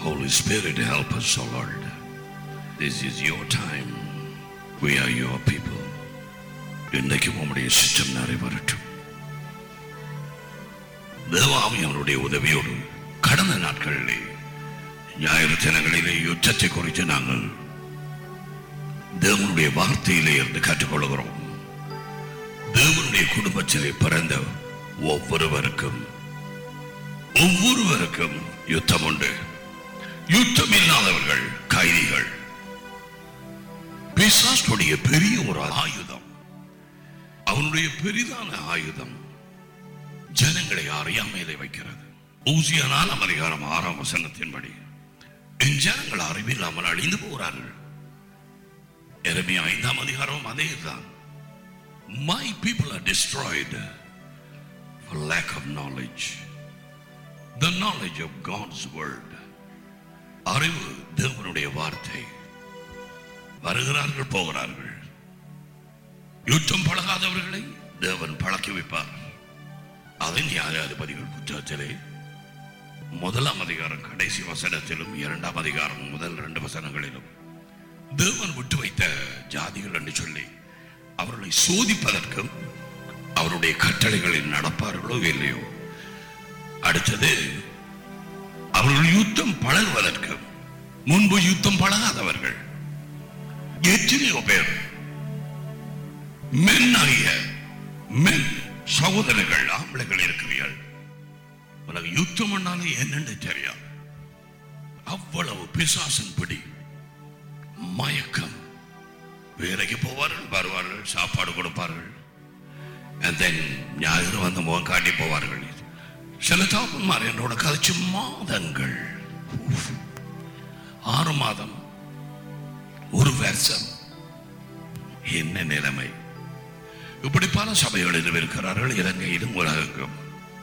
Holy Spirit, help us, O Lord. This is your time. We are your people. இன்றைக்கு உம்முடைய சித்தம் நிறைவேறட்டும் தேவாமியனுடைய உதவியோடு கடந்த நாட்களிலே ஞாயிறு தினங்களிலே யுத்தத்தை குறித்து நாங்கள் தேவனுடைய வார்த்தையிலே இருந்து கற்றுக்கொள்கிறோம் தேவனுடைய குடும்பத்திலே பிறந்த ஒவ்வொருவருக்கும் ஒவ்வொருவருக்கும் யுத்தம் உண்டு யுத்தம் இல்லாதவர்கள் கைதிகள் பிசாசுடைய பெரிய ஒரு ஆயுதம் அவனுடைய பெரிதான ஆயுதம் ஜனங்களை அறியாமையிலே வைக்கிறது ஊசிய நாலாம் அதிகாரம் ஆறாம் வசனத்தின்படி என் ஜனங்கள் அறிவில்லாமல் அழிந்து போகிறார்கள் எரமியா ஐந்தாம் அதிகாரம் அதே தான் my people are destroyed for lack of knowledge the knowledge of God's word அறிவு தேவனுடைய வார்த்தை வருகிறார்கள் போகிறார்கள் யுத்தம் பழகாதவர்களை தேவன் பழக்கி வைப்பார் அதை நியாயாதிபதிகள் புத்தகத்திலே முதலாம் அதிகாரம் கடைசி வசனத்திலும் இரண்டாம் அதிகாரம் முதல் இரண்டு வசனங்களிலும் தேவன் விட்டு வைத்த ஜாதிகள் என்று சொல்லி அவர்களை சோதிப்பதற்கும் அவருடைய கட்டளைகளில் நடப்பார்களோ இல்லையோ அடுத்தது அவர்கள் யுத்தம் பழகுவதற்கும் முன்பு யுத்தம் பழகாதவர்கள் எத்தனையோ பேர் மென் ஆகிய மென் சகோதரர்கள் ஆம்பளைகள் இருக்கிறீர்கள் உனக்கு யுத்தம் பண்ணாலே என்னன்னு தெரியாது அவ்வளவு பிசாசன் பிடி மயக்கம் வேலைக்கு போவார்கள் வருவார்கள் சாப்பாடு கொடுப்பார்கள் and then ஞாயிறு வந்து முகம் காட்டி போவார்கள் சில தாப்பன்மார் என்னோட கதைச்சு மாதங்கள் உஃப். ஆறு மாதம் ஒரு வருஷம் என்ன நிலைமை இப்படி பல சபைகளிலும் இருக்கிறார்கள் இலங்கையிலும் உலகெங்கும்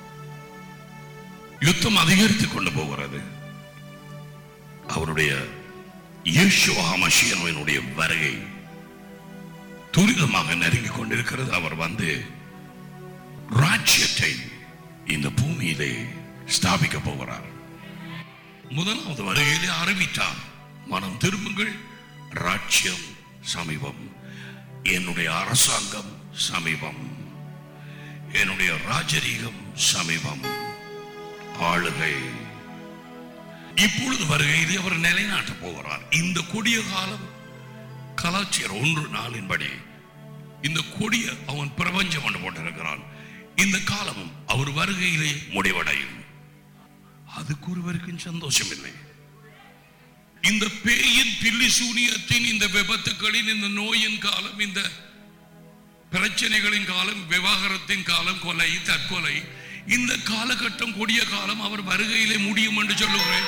யுத்தம் அதிகரித்துக் கொண்டு போகிறது அவருடைய இயேசுவா மஷியனுடைய வருகை துரிதமாக நெருங்கிக் கொண்டிருக்கிறது அவர் வந்து ராஜ்யத்தை இந்த பூமியிலே ஸ்தாபிக்க போகிறார் முதலாவது வருகையிலே அறிவித்தார் மனம் திரும்புங்கள் ராஜ்யம் சமீபம் என்னுடைய அரசாங்கம் சமீபம் என்னுடைய ராஜரீகம் சமீபம் ஆளுகை இப்பொழுது வருகையிலே அவர் நிலைநாட்ட போகிறார் இந்த கொடிய காலம் கலாச்சார ஒன்று நாளின்படி இந்த கொடிய அவன் பிரபஞ்சம் என்று போட்டிருக்கிறான் இந்த காலமும் அவர் வருகையிலே முடிவடையும் அதுக்கு ஒருவருக்கும் சந்தோஷம் இல்லை இந்த பேயின் பில்லி சூனியத்தின் இந்த விபத்துக்களின் இந்த நோயின் காலம் இந்த பிரச்சனைகளின் காலம் விவாகரத்தின் காலம் கொலை தற்கொலை இந்த காலகட்டம் கொடிய காலம் அவர் வருகையிலே முடியும் என்று சொல்லுகிறேன்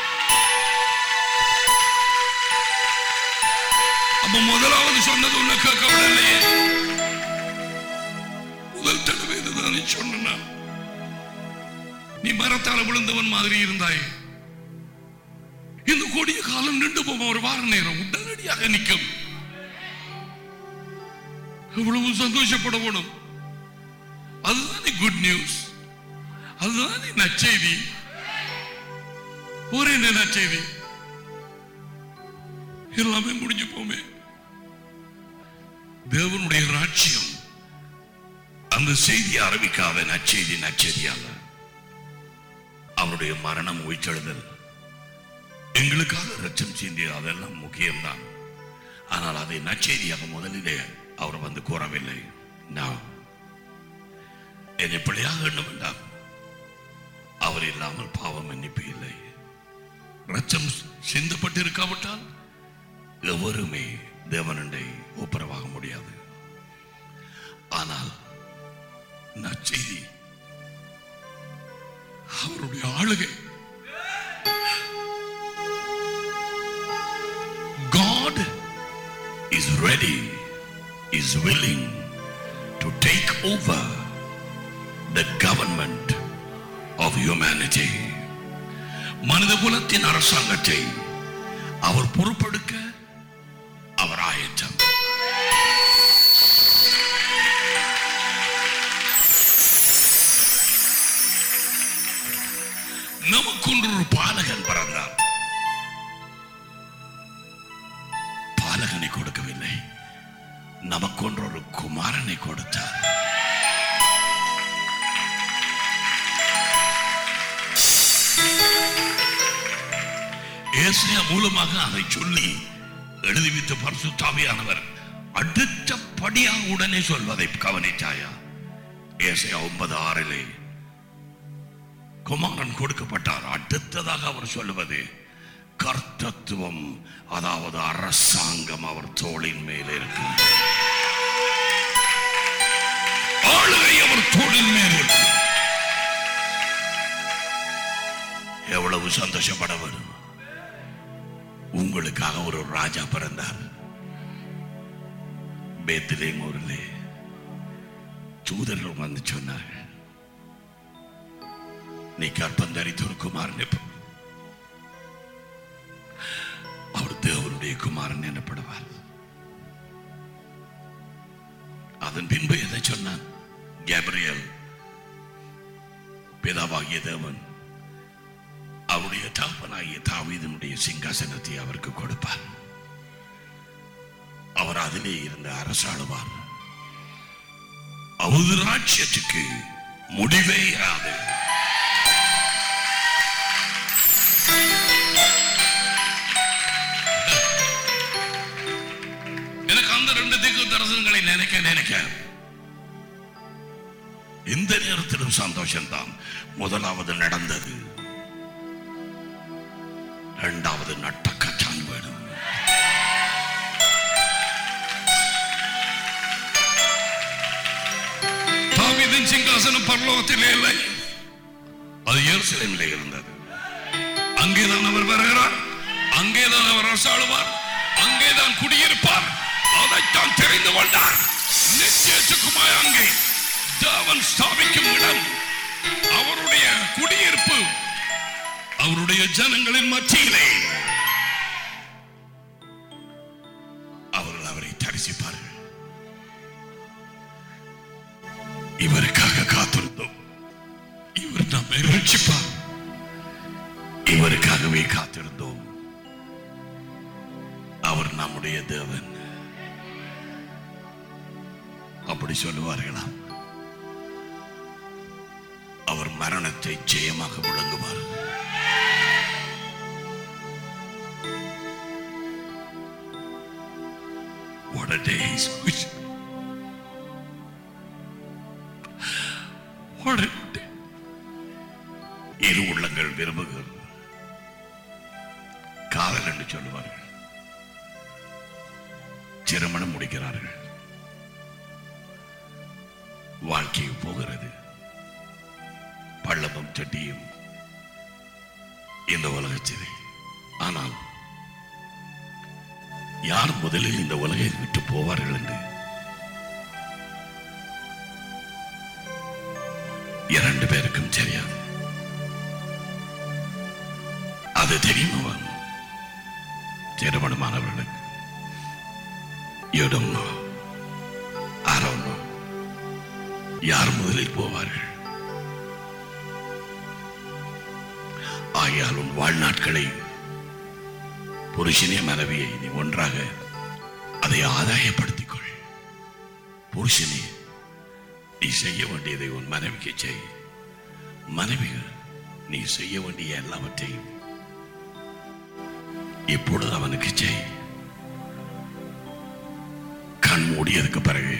அப்ப முதலாவது சொன்னது உன்னை கேட்கவில்லையே முதல் தடவை இதுதானே சொன்னா நீ மரத்தால விழுந்தவன் மாதிரி இருந்தாய் இந்த கொடிய காலம் நின்று போகும் ஒரு வார நேரம் உடனடியாக நிற்கும் எவ்வளவு சந்தோஷப்படணும் அதுதானே குட் நியூஸ் அதுதானே நற்செய்தி ஒரே என்ன நற்செய்தி எல்லாமே முடிஞ்சு போமே தேவனுடைய ராட்சியம் அந்த செய்தி அறிவிக்காத நற்செய்தி நற்செய்தி அல்ல அவருடைய மரணம் உயிர்த்தெழுதல் எங்களுக்காக ரச்சம் சிந்திய அதெல்லாம் முக்கியம்தான் ஆனால் அதை நற்செய்தியாக முதலிலே அவர் வந்து கூறவில்லை நான் என்னை பிள்ளையாக எண்ண வேண்டாம் அவர் இல்லாமல் பாவம் மன்னிப்பு இல்லை ரச்சம் சிந்தப்பட்டிருக்காவிட்டால் எவருமே தேவனண்டை ஒப்புரவாக முடியாது ஆனால் நற்செய்தி அவருடைய ஆளுகை God is ready, is willing to take over the government of humanity. மனித குலத்தின் அரசாங்கத்தை அவர் பொறுப்பெடுக்க அவர் ஆயத்தம் நமக்கொன்று ஒரு பாலகன் பிறந்தார் ஏசியா மூலமாக அதை சொல்லி எழுதிவித்த பரிசுத்தாவியானவர் அடுத்த படியாக உடனே சொல்வதை கவனித்தாயா ஏசியா ஒன்பது ஆறிலே குமாரன் கொடுக்கப்பட்டார் அடுத்ததாக அவர் சொல்லுவது கர்த்தத்துவம் அதாவது அரசாங்கம் அவர் தோளின் மேலே இருக்கு ஆளுகை அவர் தோளின் மேல் இருக்கு எவ்வளவு சந்தோஷப்பட வேண்டும் உங்களுக்காக ஒரு ராஜா பிறந்தார் பேத்திலேம் ஊரிலே தூதர்கள் வந்து சொன்னார்கள் நீ கற்பம் தரித்த ஒரு குமாரன் எப்ப- அவர் தேவனுடைய குமாரன் எனப்படுவார் அதன் பின்பு எதை சொன்னான் கேப்ரியல் பிதாவாகிய தேவன் அவருடைய தகப்பனாகிய தாவீதனுடைய சிங்காசனத்தை அவருக்கு கொடுப்பார் அவர் அதிலே இருந்து அரசாளுவார் அவரது ராஜ்யத்துக்கு முடிவே இராது எனக்கு அந்த ரெண்டு திக்கு தரிசனங்களை நினைக்க நினைக்க இந்த நேரத்திலும் சந்தோஷம்தான் முதலாவது நடந்தது இரண்டாவது நட்டக்கச்சான் வேணும் தாவீதின் சிங்காசனம் பரலோகத்திலே இல்லை அது எருசலேமிலே இருந்தது அங்கேதான் அவர் வருகிறார் அங்கேதான் அவர் அரசாளுவார் அங்கேதான் குடியிருப்பார் அதைத்தான் தெரிந்து கொண்டார் நிச்சயத்துக்குமாய் அங்கே தேவன் ஸ்தாபிக்கும் இடம் அவருடைய குடியிருப்பு அவருடைய ஜனங்களின் மத்தியிலே அவர்கள் அவரை தரிசிப்பார்கள் இவருக்காக காத்திருந்தோம் இவர் நம்மை ரட்சிப்பார் இவருக்காகவே காத்திருந்தோம் அவர் நம்முடைய தேவன் அப்படி சொல்லுவார்களாம் அவர் மரணத்தை ஜெயமாக விளங்குவார் What a day he's What a day. இரு உள்ளங்கள் விரும்புகிறது காதல் என்று சொல்லுவார்கள் திருமணம் முடிக்கிறார்கள் வாழ்க்கைக்கு போகிறது பள்ளமும் சட்டியும் இந்த உலகத்திலே ஆனால் யார் முதலில் இந்த உலகை விட்டு போவார்கள் என்று இரண்டு பேருக்கும் தெரியாது அது தெரியுமா திருமணமானவர்களுக்கு You don't know. I don't know. யார் முதலில் போவார்கள் ஆகையால் உன் வாழ்நாட்களை புருஷனே மனைவியை நீ ஒன்றாக அதை ஆதாயப்படுத்திக் கொள் புருஷனே நீ செய்ய வேண்டியதை உன் மனைவிக்கு செய் மனைவிகள் நீ செய்ய வேண்டிய எல்லாவற்றையும் இப்பொழுது அவனுக்கு செய் கண் மூடியதுக்கு பிறகு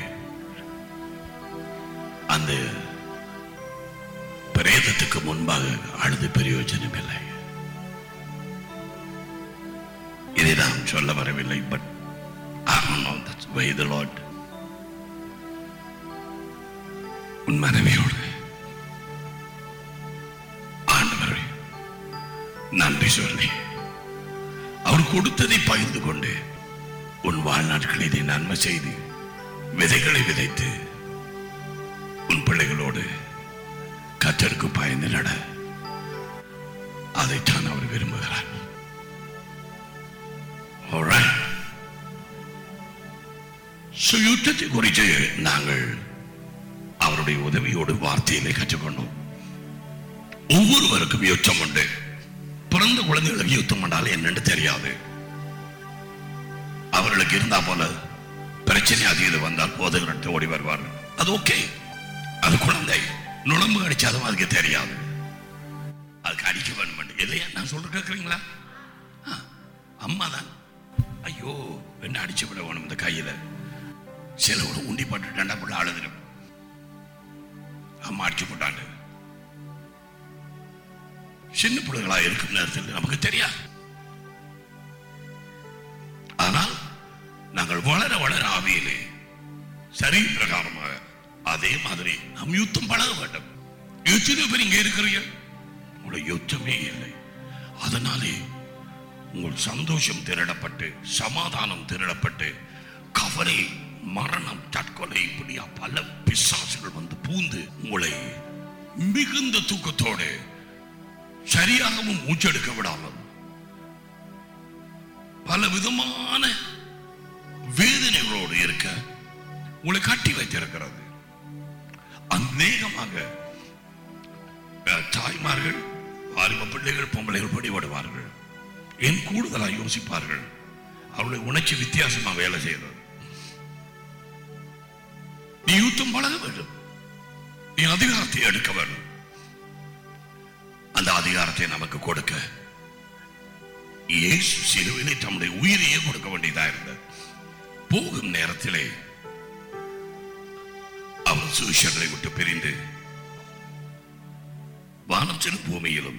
அந்த பிரேதத்துக்கு முன்பாக அழுது பிரயோஜனம் இல்லை இதை நான் சொல்ல வரவில்லை பட் way the Lord உன் மனைவியோடு ஆண்டவரே நன்றி சொல்லி அவர் கொடுத்ததை பகிர்ந்து கொண்டு உன் வாழ்நாட்களை இதை நன்மை செய்து விதைகளை விதைத்து உன் பிள்ளைகளோடு கத்தருக்கு பயந்து நட அதைத்தான் அவர் விரும்புகிறார் Alright. So, யுத்தத்தை குறித்து நாங்கள் அவருடைய உதவியோடு வார்த்தையிலே கற்றுக்கொண்டோம் ஒவ்வொருவருக்கும் யுத்தம் உண்டு பிறந்த குழந்தைகளுக்கு யுத்தம் பண்ணால் என்னன்னு தெரியாது அவர்களுக்கு இருந்தா போல பிரச்சனை அது இது வந்தால் போதுகிறட்டு ஓடி வருவார்கள் அது ஓகே அது குழந்தை நுழம்பு அடிச்சாலும் அதுக்கு தெரியாது அதுக்கு அடிக்க வேண்டும் இல்லையா நான் சொல்ற கேட்குறீங்களா ஆ. அம்மா தான் ஐயோ என்ன அடிச்சு விட வேணும் இந்த கையில சிலவோட உண்டி பட்டு ரெண்டா பிள்ளை அழுதுடும் அம்மா அடிச்சு போட்டாண்டு சின்ன பிள்ளைகளா இருக்கும் நேரத்தில் நமக்கு தெரியாது ஆனால் நாங்கள் வளர வளர ஆவியிலே சரி பிரகாரமாக அதே மாதிரி நாம் யுத்தம் பழக வேண்டும் எத்தனை பேர் இங்க இருக்கிறீர்கள் உங்களுடைய யுத்தமே இல்லை அதனாலே உங்கள் சந்தோஷம் திருடப்பட்டு சமாதானம் திருடப்பட்டு கவலை மரணம் தற்கொலை இப்படியா பல பிசாசுகள் வந்து பூந்து உங்களை மிகுந்த தூக்கத்தோடு சரியாகவும் மூச்செடுக்க விடாமல் பல விதமான வேதனைகளோடு இருக்க உங்களை கட்டி வைத்திருக்கிறது அநேகமாக அஹ், தாய்மார்கள் வாலிப பிள்ளைகள் பொம்பளைகள் படிபடுவார்கள் ஏன் கூடுதலாக யோசிப்பார்கள் அவருடைய உணர்ச்சி வித்தியாசமா வேலை செய்கிறது நீ யுத்தம் பழக வேண்டும் நீ அதிகாரத்தை எடுக்க வேண்டும் அந்த அதிகாரத்தை நமக்கு கொடுக்க இயேசு சிலுவிலே தம்முடைய உயிரையே கொடுக்க வேண்டியதா இருந்தது போகும் நேரத்திலே அவர் சுவிசேஷங்களை விட்டு பிரிந்து வானத்திலும் பூமியிலும்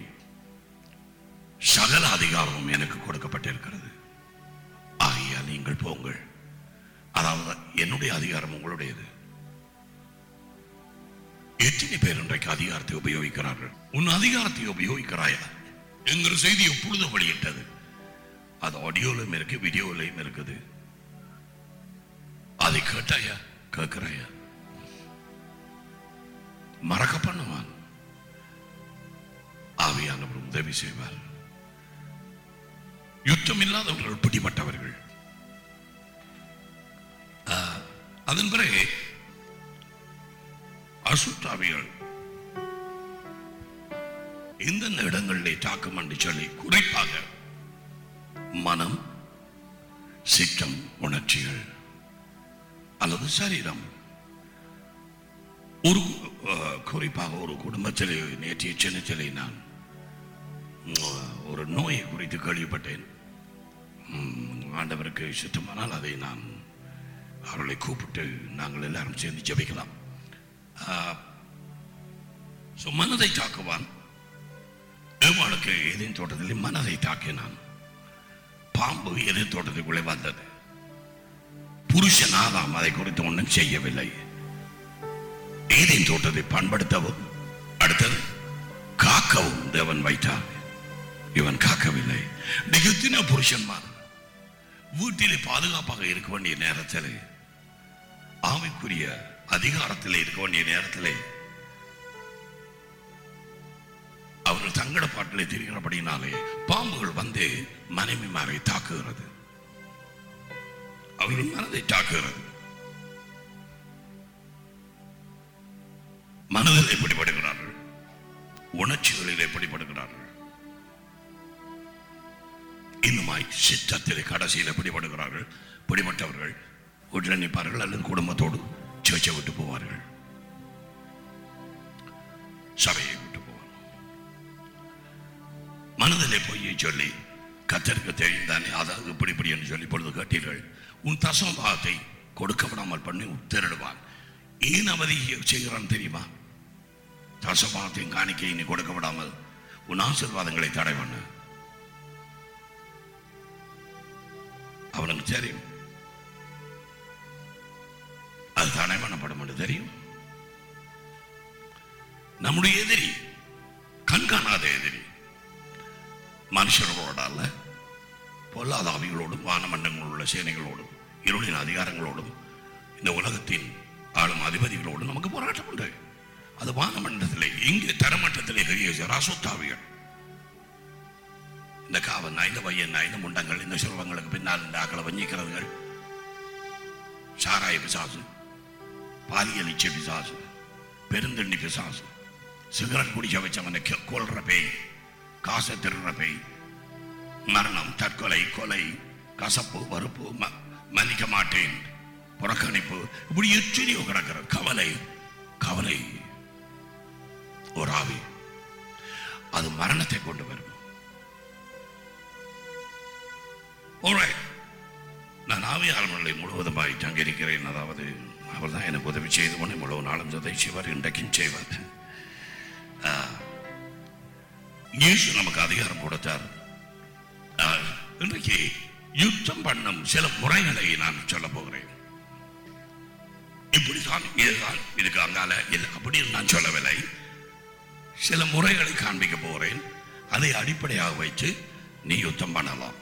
சகல அதிகாரமும் எனக்கு கொடுக்கப்பட்டிருக்கிறது ஆகையால் நீங்கள் போங்கள் அதாவது என்னுடைய அதிகாரம் உங்களுடையது எத்தனை பேர் இன்றைக்கு அதிகாரத்தை உபயோகிக்கிறார்கள் உன் அதிகாரத்தை உபயோகிக்கிறாயா என்கிற செய்தி எப்பொழுது வெளியிட்டது அது ஆடியோலையும் இருக்கு வீடியோலையும் இருக்குது அதை கேட்டாயா கேட்கிறாயா மறக்க பண்ணுவான் ஆவியானவர் உதவி செய்வார் யுத்தம் இல்லாதவர்கள் பிடிபட்டவர்கள் ஆ, அதன் பிறகு அசுத்தாவிகள் எந்தெந்த இடங்களிலே தாக்கம் என்று சொல்லி குறிப்பாக மனம் சித்தம் உணர்ச்சிகள் அல்லது சரீரம் ஒரு அஹ், குறிப்பாக ஒரு குடும்பத்திலே நேற்றைய சின்னத்திலே நான் உம், ஒரு நோயை குறித்து கேள்விப்பட்டேன் உம், ஆண்டவருக்கு சுத்தமானால் அதை நான் அவர்களை கூப்பிட்டு நாங்கள் எல்லாரும் சேர்ந்து ஜெபிக்கலாம் ஆஹ், so மனதை தாக்குவான் ஏவாளுக்கு ஏதேன் தோட்டத்தில் மனதை தாக்கினான் பாம்பு ஏதேன் தோட்டத்துக்குள்ளே வந்தது புருஷன் ஆதாம் அதை குறித்து ஒன்றும் செய்யவில்லை ஏதேன் தோட்டத்தை பண்படுத்தவும் அடுத்தது காக்கவும் தேவன் வைத்தார் இவன் காக்கவில்லை நிகழ்த்தின புருஷன்மார் வீட்டிலே பாதுகாப்பாக இருக்க வேண்டிய நேரத்தில் ஆமைக்குரிய அதிகாரத்தில் இருக்க வேண்டிய நேரத்தில் அவர்கள் தங்கட பாட்டிலே திரிகிறபடினாலே பாம்புகள் வந்து மனைவிமாரை தாக்குகிறது அவர்கள் மனதை தாக்குகிறது மனதில் எப்படிப்படுகிறார்கள் உணர்ச்சிகளில் எப்படிப்படுகிறார்கள் இன்னுமாய் சித்தத்தில் கடைசியில் பிடிபடுகிறார்கள் பிடிபட்டவர்கள் வீட்டில் நிற்பார்கள் அல்லது குடும்பத்தோடு சேர்ச்சை விட்டு போவார்கள் சபையை விட்டு போவார்கள் மனதிலே பொய்யை சொல்லி கத்தருக்கு தெரிந்தானே அதாவது இப்படி இப்படி என்று சொல்லி பொழுது கேட்டீர்கள் உன் தசம பாகத்தை கொடுக்க விடாமல் பண்ணி திருடுவான் ஏன் அவதி செய்கிறான் தெரியுமா தசபாகத்தையும் காணிக்கையும் நீ கொடுக்க விடாமல் உன் ஆசீர்வாதங்களை தடை பண்ணு அவனுக்கு தெரியும் அது தடை பண்ணப்படும் என்று தெரியும் நம்முடைய எதிரி கண்காணாத எதிரி மனுஷர்களோட அல்ல பொல்லாத ஆவிகளோடும் வானமண்டங்கள் உள்ள சேனைகளோடும் இருளின் அதிகாரங்களோடும் இந்த உலகத்தின் ஆளும் அதிபதிகளோடும் நமக்கு போராட்டம் உண்டு அது வானமண்டலத்திலே இங்கே தரமட்டத்திலே பெரிய ராசுத்தாவிகள் இந்த காவல் இந்த பையன் இந்த முண்டங்கள் இந்த செல்வங்களுக்கு பின்னால் இந்த ஆக்களை வஞ்சிக்கிறதுகள் சாராய பிசாசு பாலியல் இச்சை பிசாசு பெருந்தண்ணி பிசாசு சிகரெட் குடிச்ச வச்சவனை கொ- கொல்ற பேய் காசை திருடுற பேய் மரணம் தற்கொலை கொலை கசப்பு வறுப்பு ம- மன்னிக்க மாட்டேன் புறக்கணிப்பு இப்படி எத்தனையோ கிடக்கிறது கவலை கவலை ஒரு ஆவி அது மரணத்தை கொண்டு வரும் Alright. நான் ஆவியாளர்களை முழுவதுமாய் தங்கியிருக்கிறேன் அதாவது அவர் தான் எனக்கு உதவி செய்து கொண்டு இவ்வளவு நாளும் உதவி செய்வார் இன்றைக்கும் செய்வார் ஆ, இயேசு நமக்கு அதிகாரம் கொடுத்தார் ஆ, இன்றைக்கு யுத்தம் பண்ணும் சில முறைகளை நான் சொல்ல போகிறேன் இப்படித்தான் இதுதான் இதுக்கு அங்கால இல்லை அப்படின்னு நான் சொல்லவில்லை சில முறைகளை காண்பிக்க போகிறேன் அதை அடிப்படையாக வைத்து நீ யுத்தம் பண்ணலாம்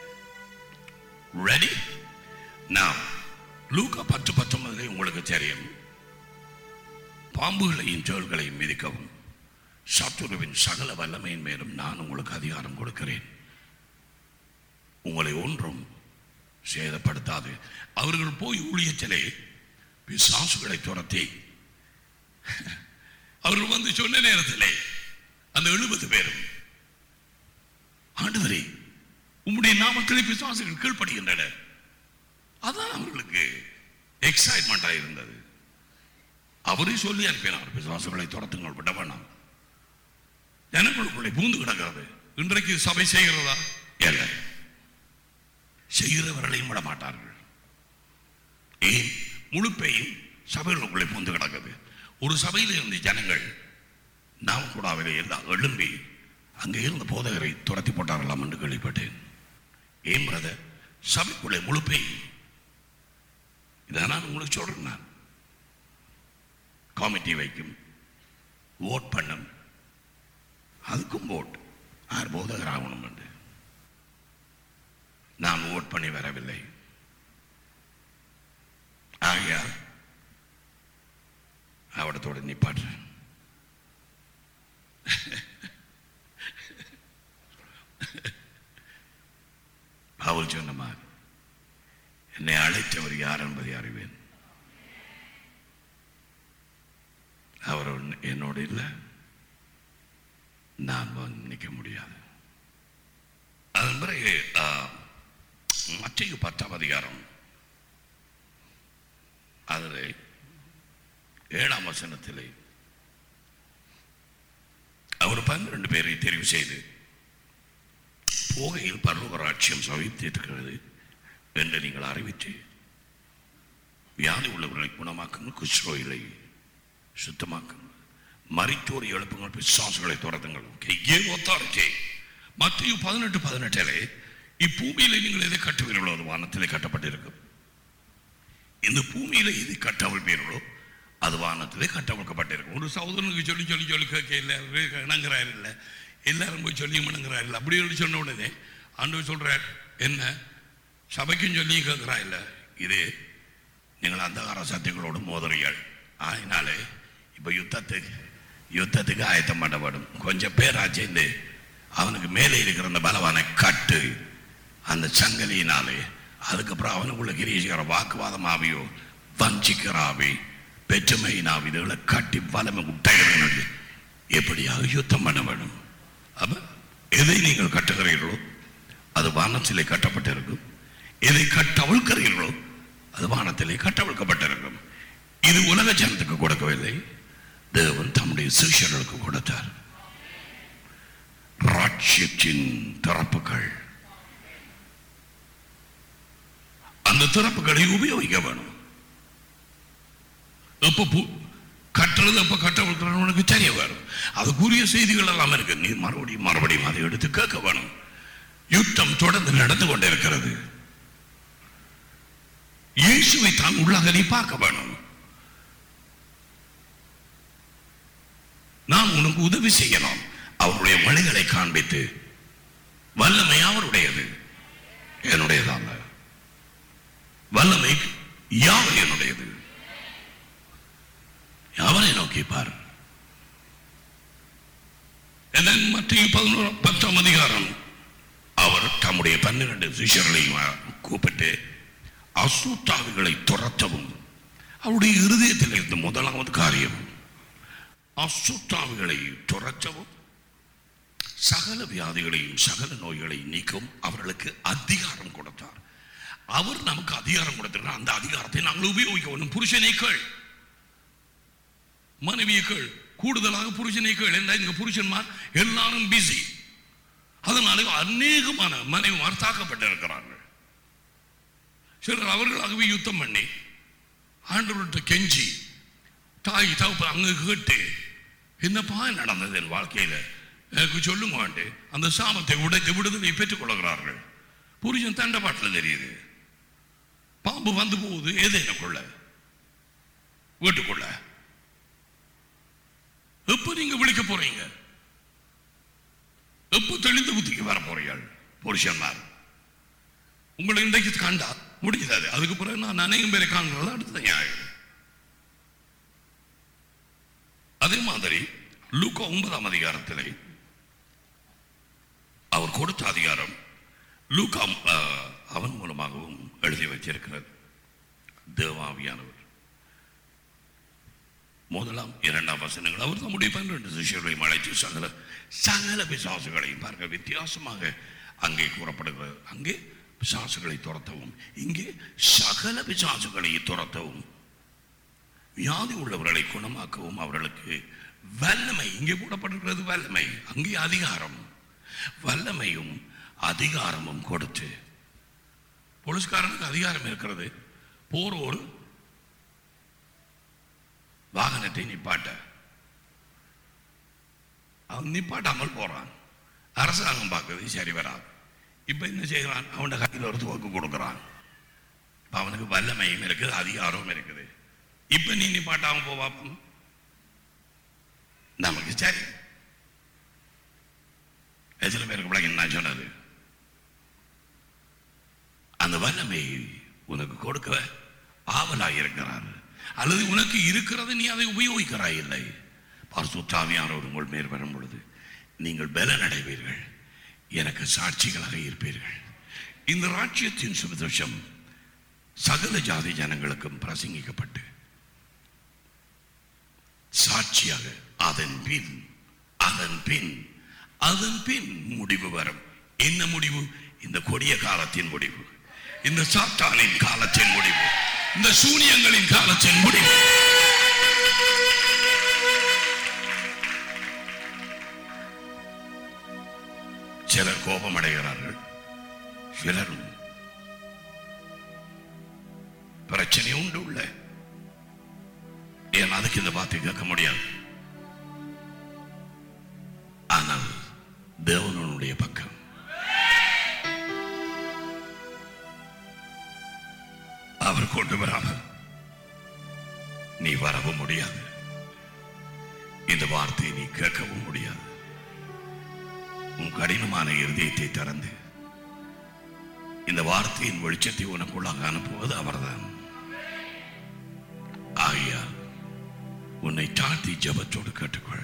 ரெடி நான் லூக்கா பத்து பத்தொன்பதுல உங்களுக்கு தெரியும் பாம்புகளையும் தோள்களையும் மிதிக்கவும் சத்துருவின் சகல வல்லமையின் மேலும் நான் உங்களுக்கு அதிகாரம் கொடுக்கிறேன் உங்களை ஒன்றும் சேதப்படுத்தாது அவர்கள் போய் ஊழியத்திலே பிசாசுகளை துரத்தி அவர்கள் வந்து சொன்ன நேரத்திலே அந்த எழுபது பேரும் ஆண்டவரே உம்முடைய நாமத்திலே பிசாசுகள் கீழ்ப்படுகின்றன அதான் அவர்களுக்கு எக்ஸைட்மெண்டா இருந்தது அவரே சொல்லி அனுப்பினார் பிசாசுகளை துரத்துங்கள் விட வேண்டாம் ஜனங்களுக்குள்ளே பூந்து கிடக்கிறது இன்றைக்கு சபை செய்கிறதா இல்லை செய்கிறவர்களையும் விட மாட்டார்கள் ஏன் முழுப்பையும் சபைகளுக்குள்ளே பூந்து கிடக்குது ஒரு சபையில் இருந்த ஜனங்கள் நாம் கூட அவரை எல்லாம் எழும்பி அங்கே இருந்த போதகரை துரத்தி போட்டார்களாம் என்று கேள்விப்பட்டேன் ஏன் பிரதர் சபைக்குள்ளே முழுப்பை இதை நான் உங்களுக்கு சொல்றேன் நான் காமிட்டி வைக்கும் ஓட் பண்ணும் அதுக்கும் ஓட் யார் போதகர் ஆகணும் என்று நான் ஓட் பண்ணி வரவில்லை ஆகையால் அவடத்தோட நிப்பாட்டுறேன் பவுல் சொன்ன மாதிரி என்னை அழைத்தவர் யார் என்பதை அறிவேன் அவர் ஒண்ணு- என்னோடு இல்லை நான் வந்து நிற்க முடியாது அதன் பிறகு மத்திய பத்தாம் அதிகாரம் அதில் ஏழாம் வசனத்திலே அவர் பன்னிரண்டு பேரை தெரிவு செய்து போகையில் பரலோகராட்சியம் சவித்திருக்கிறது என்று நீங்கள் அறிவித்து வியாதி உள்ளவர்களை குணமாக்குங்கள் குஷ்ரோயிலை சுத்தமாக்குங்கள் மரித்தோரை எழுப்புங்கள் பிசாசுகளை துரத்துங்கள் கையே ஒத்தாரிச்சே மத்திய பதினெட்டு பதினெட்டிலே இப்பூமியில நீங்கள் எதை கட்டுவீர்களோ அது வானத்திலே கட்டப்பட்டிருக்கும் இந்த பூமியில எதை கட்டவிழ்ப்பீர்களோ அது வானத்திலே கட்டவிழ்க்கப்பட்டிருக்கும் ஒரு சகோதரனுக்கு சொல்லி சொல்லி சொல்லி கேட்க எல்லாரும் இணங்குறாரு இல்லை எல்லாரும் போய் சொல்லி இணங்குறாரு இல்லை அப்படி சொல்லி சொன்ன உடனே ஆண்டவர் சொல்றார் என்ன சபைக்கும் சொல்லி கேட்கிறா இல்லை இது நீங்கள் அந்தகார சத்தியங்களோடு மோதுறீர்கள் ஆயினாலே இப்போ யுத்தத்துக்கு யுத்தத்துக்கு ஆயத்தம் பண்ணப்படும் கொஞ்சம் பேரா சேர்ந்து அவனுக்கு மேலே இருக்கிற அந்த பலவானை கட்டு அந்த சங்கலியினாலே அதுக்கப்புறம் அவனுக்குள்ள கிரீசிக்கிற வாக்குவாதம் ஆவியோ வஞ்சிக்கிற ஆவி பெற்றுமையின் ஆவி இதுகளை கட்டி வலமை விட்டகிறது எப்படியாக யுத்தம் பண்ண வேணும் அப்ப எதை நீங்கள் கட்டுகிறீர்களோ அது வானத்திலே கட்டப்பட்டிருக்கும் எதை கட்டவிழ்க்கிறீர்களோ அது வானத்திலே கட்டவிழ்க்கப்பட்டிருக்கும் இது உலக ஜனத்துக்கு கொடுக்கவில்லை தேவன் தம்முடைய சிஷியர்களுக்கு கொடுத்தார் ராட்சியத்தின் திறப்புகள் அந்த திறப்புகளை உபயோகிக்க வேணும் எப்ப பூ- கட்டுறது எப்ப கட்ட உனக்கு தெரிய வரும் அதுக்குரிய செய்திகள் எல்லாம் இருக்கு நீ மறுபடியும் மறுபடியும் அதை எடுத்து கேட்க வேணும் யுத்தம் தொடர்ந்து நடந்து கொண்டிருக்கிறது இயேசுவை தான் உள்ளாக நீ பார்க்க வேணும் நாம் உனக்கு உதவி செய்யலாம் அவருடைய வழிகளை காண்பித்து வல்லமை அவருடையது என்னுடையதல்ல வல்லமை யாவர் என்னுடையது அவரை நோக்கி பார் மத்திய பதினோரு பத்தாம் அதிகாரம் அவர் தம்முடைய பன்னிரண்டு சிஷர்களையும் கூப்பிட்டு அசுத்தாவிகளை துரத்தவும் அவருடைய இருதயத்தில் இருந்த முதலாவது காரியம் அசுத்தாவிகளை துரத்தவும் சகல வியாதிகளையும் சகல நோய்களையும் நீக்கும் அவர்களுக்கு அதிகாரம் கொடுத்தார் அவர் நமக்கு அதிகாரம் கொடுத்திருக்கிறார் அந்த அதிகாரத்தை நாங்கள் உபயோகிக்க வேண்டும் புருஷனை கேள் மனைவியை கேள் கூடுதலாக புருஷனை கேள் என்ன இங்க புருஷன்மார் எல்லாரும் பிஸி அதனால அநேகமான மனைவிமார் தாக்கப்பட்டிருக்கிறார்கள் சிலர் அவர்களாகவே யுத்தம் பண்ணி ஆண்டவர்கிட்ட கெஞ்சி தாய் தகப்பு அங்க கேட்டு என்னப்பா நடந்தது என் வாழ்க்கையில எனக்கு சொல்லுங்க அந்த சாமத்தை உடைத்து விடுதலை பெற்றுக் கொள்கிறார்கள் புருஷன் தண்டபாட்டில் தெரியுது பாம்பு வந்து போகுது எது எனக்குள்ள வீட்டுக்குள்ள எப்ப நீங்க விழிக்க போறீங்க எப்ப தெளிந்த புத்திக்கு வர போறீர்கள் புருஷன்மார் உங்களை இன்றைக்கு கண்டா முடியாது அதுக்கு பிறகு நான் அநேகம் பேரை காண்கிறது அடுத்த நியாயம் அதே மாதிரி லூக்கா ஒன்பதாம் அதிகாரத்திலே அவர் கொடுத்த அதிகாரம் லூக்கா அஹ், அவன் மூலமாகவும் எழுதி வச்சிருக்கிறது தேவாவியானவர் முதலாம் இரண்டாம் வசனங்கள் அவர் தம்முடைய பன்னிரண்டு சிஷியர்களையும் அழைத்து சகல சகல பிசாசுகளையும் பார்க்க வித்தியாசமாக அங்கே கூறப்படுகிறது அங்கே பிசாசுகளை துரத்தவும் இங்கே சகல பிசாசுகளை துரத்தவும் வியாதி உள்ளவர்களை குணமாக்கவும் அவர்களுக்கு வல்லமை இங்கே போடப்பட்டிருக்கிறது வல்லமை அங்கே அதிகாரம் வல்லமையும் அதிகாரமும் கொடுத்து போலீஸ்காரனுக்கு அதிகாரம் இருக்கிறது போரோர் வாகனத்தை நிப்பாட்ட அவன் நிப்பாட்டாமல் போறான் அரசாங்கம் பார்க்குறது சரி வராது இப்ப என்ன செய்கிறான் அவன் கையில் ஒரு துவக்கு கொடுக்குறான் இப்ப அவனுக்கு வல்லமையும் இருக்குது அதிகாரமும் இருக்குது இப்ப நீ நிப்பாட்டாம போ பாப்போம் நமக்கு சரி எத்தனை பேருக்கு பிள்ளைங்க நான் சொன்னது அந்த வல்லமை உனக்கு கொடுக்க ஆவலாக இருக்கிறார் அல்லது உனக்கு இருக்கிறது நீ அதை உபயோகிக்கிறாய் இல்லை பரிசுத்தாவியானவர் உங்கள் மேல் வரும் பொழுது நீங்கள் பலன் அடைவீர்கள் எனக்கு சாட்சிகளாக இருப்பீர்கள் இந்த ராஜ்யத்தின் சுவிதோஷம் சகல ஜாதி ஜனங்களுக்கும் பிரசங்கிக்கப்பட்டு சாட்சியாக அதன் பின் அதன் பின் அதன் பின் முடிவு வரும் என்ன முடிவு இந்த கொடிய காலத்தின் முடிவு இந்த சாத்தானின் காலத்தின் முடிவு இந்த சூனியங்களின் காலத்தின் முடிவு சிலர் கோபம் அடைகிறார்கள் சிலர் பிரச்சனை உண்டு உள்ள ஏன் அதுக்கு இந்த வார்த்தை கேட்க முடியாது ஆனால் தேவனுடைய பக்கம் அவர் கொண்டு வராமல் நீ வரவும் முடியாது இந்த வார்த்தையை நீ கேட்கவும் முடியாது உன் கடினமான இருதயத்தை திறந்து இந்த வார்த்தையின் வெளிச்சத்தை உனக்குள்ளாக அனுப்புவது அவர்தான் ஆகையால் உன்னை தாழ்த்தி ஜெபத்தோடு கேட்டுக்கொள்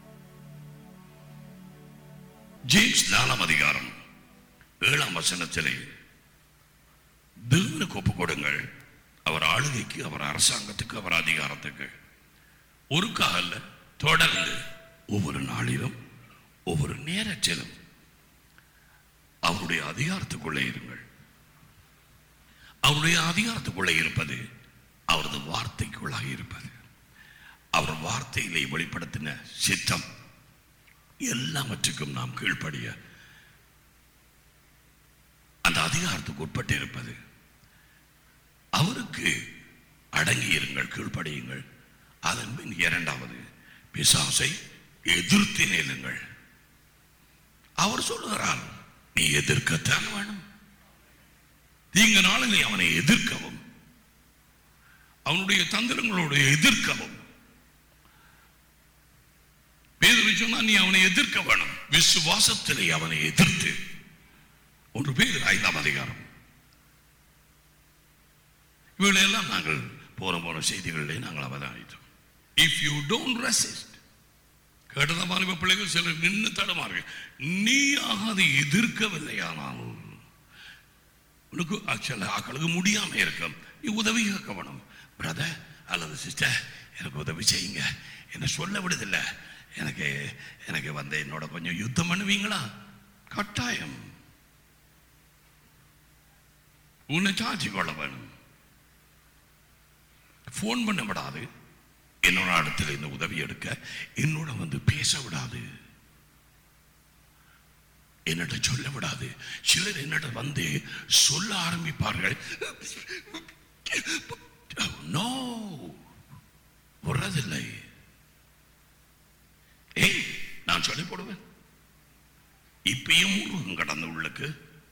ஜேம்ஸ் நாலாம் அதிகாரம் ஏழாம் வசனத்திலே தேவனுக்கு ஒப்பு கொடுங்கள் அவர் ஆளுகைக்கு அவர் அரசாங்கத்துக்கு அவர் அதிகாரத்துக்கு ஒரு கால தொடர்ந்து ஒவ்வொரு நாளிலும் ஒவ்வொரு நேரத்திலும் அவருடைய அதிகாரத்துக்குள்ளே இருங்கள் அவருடைய அதிகாரத்துக்குள்ளே இருப்பது அவரது வார்த்தைக்குள்ளாக இருப்பது அவர் வார்த்தையிலே வெளிப்படுத்தின சித்தம் எல்லாவற்றுக்கும் நாம் கீழ்ப்படிய அந்த அதிகாரத்துக்கு உட்பட்டு இருப்பது அவருக்கு அடங்கி இருங்கள் கீழ்ப்படியுங்கள் அதன் பின் இரண்டாவது பிசாசை எதிர்த்து நில்லுங்கள் அவர் சொல்லுகிறார் நீ எதிர்க்கத்தான் வேணும் தீங்க நாளிலே அவனை எதிர்க்கவும் அவனுடைய தந்திரங்களோடு எதிர்க்கவும் பேதுரு சொன்னா நீ அவனை எதிர்க்க வேணும் விசுவாசத்திலே அவனை எதிர்த்து ஒன்று பேர் ஐந்தாம் அதிகாரம் இவைகளெல்லாம் நாங்கள் போன போன செய்திகளிலே நாங்கள் அவதானித்தோம் இஃப் யூ டோன்ட் ரெசிஸ்ட் கேட்டத மாதிரி பிள்ளைகள் சிலர் நின்று தடமார்கள் நீயாக அதை எதிர்க்கவில்லையானால் உனக்கு சில ஆக்களுக்கு முடியாம இருக்கும் நீ உதவி கேட்க வேணும் பிரதர் அல்லது சிஸ்டர் எனக்கு உதவி செய்யுங்க என்ன சொல்ல விடுதில்ல எனக்கு எனக்கு வந்து என்னோட கொஞ்சம் யுத்தம் பண்ணுவீங்களா கட்டாயம் உன்னை சாட்சி கொள்ள வேணும் ஃபோன் பண்ண விடாது என்னோட இடத்துல இந்த உதவி எடுக்க என்னோட வந்து பேச விடாது என்னட்ட சொல்ல விடாது சிலர் என்னட்ட வந்து சொல்ல ஆரம்பிப்பார்கள் நோ வர்றதில்லை ஏய் நான் சொல்லி போடுவேன் இப்பயும் முருகன் கடந்த உள்ளுக்கு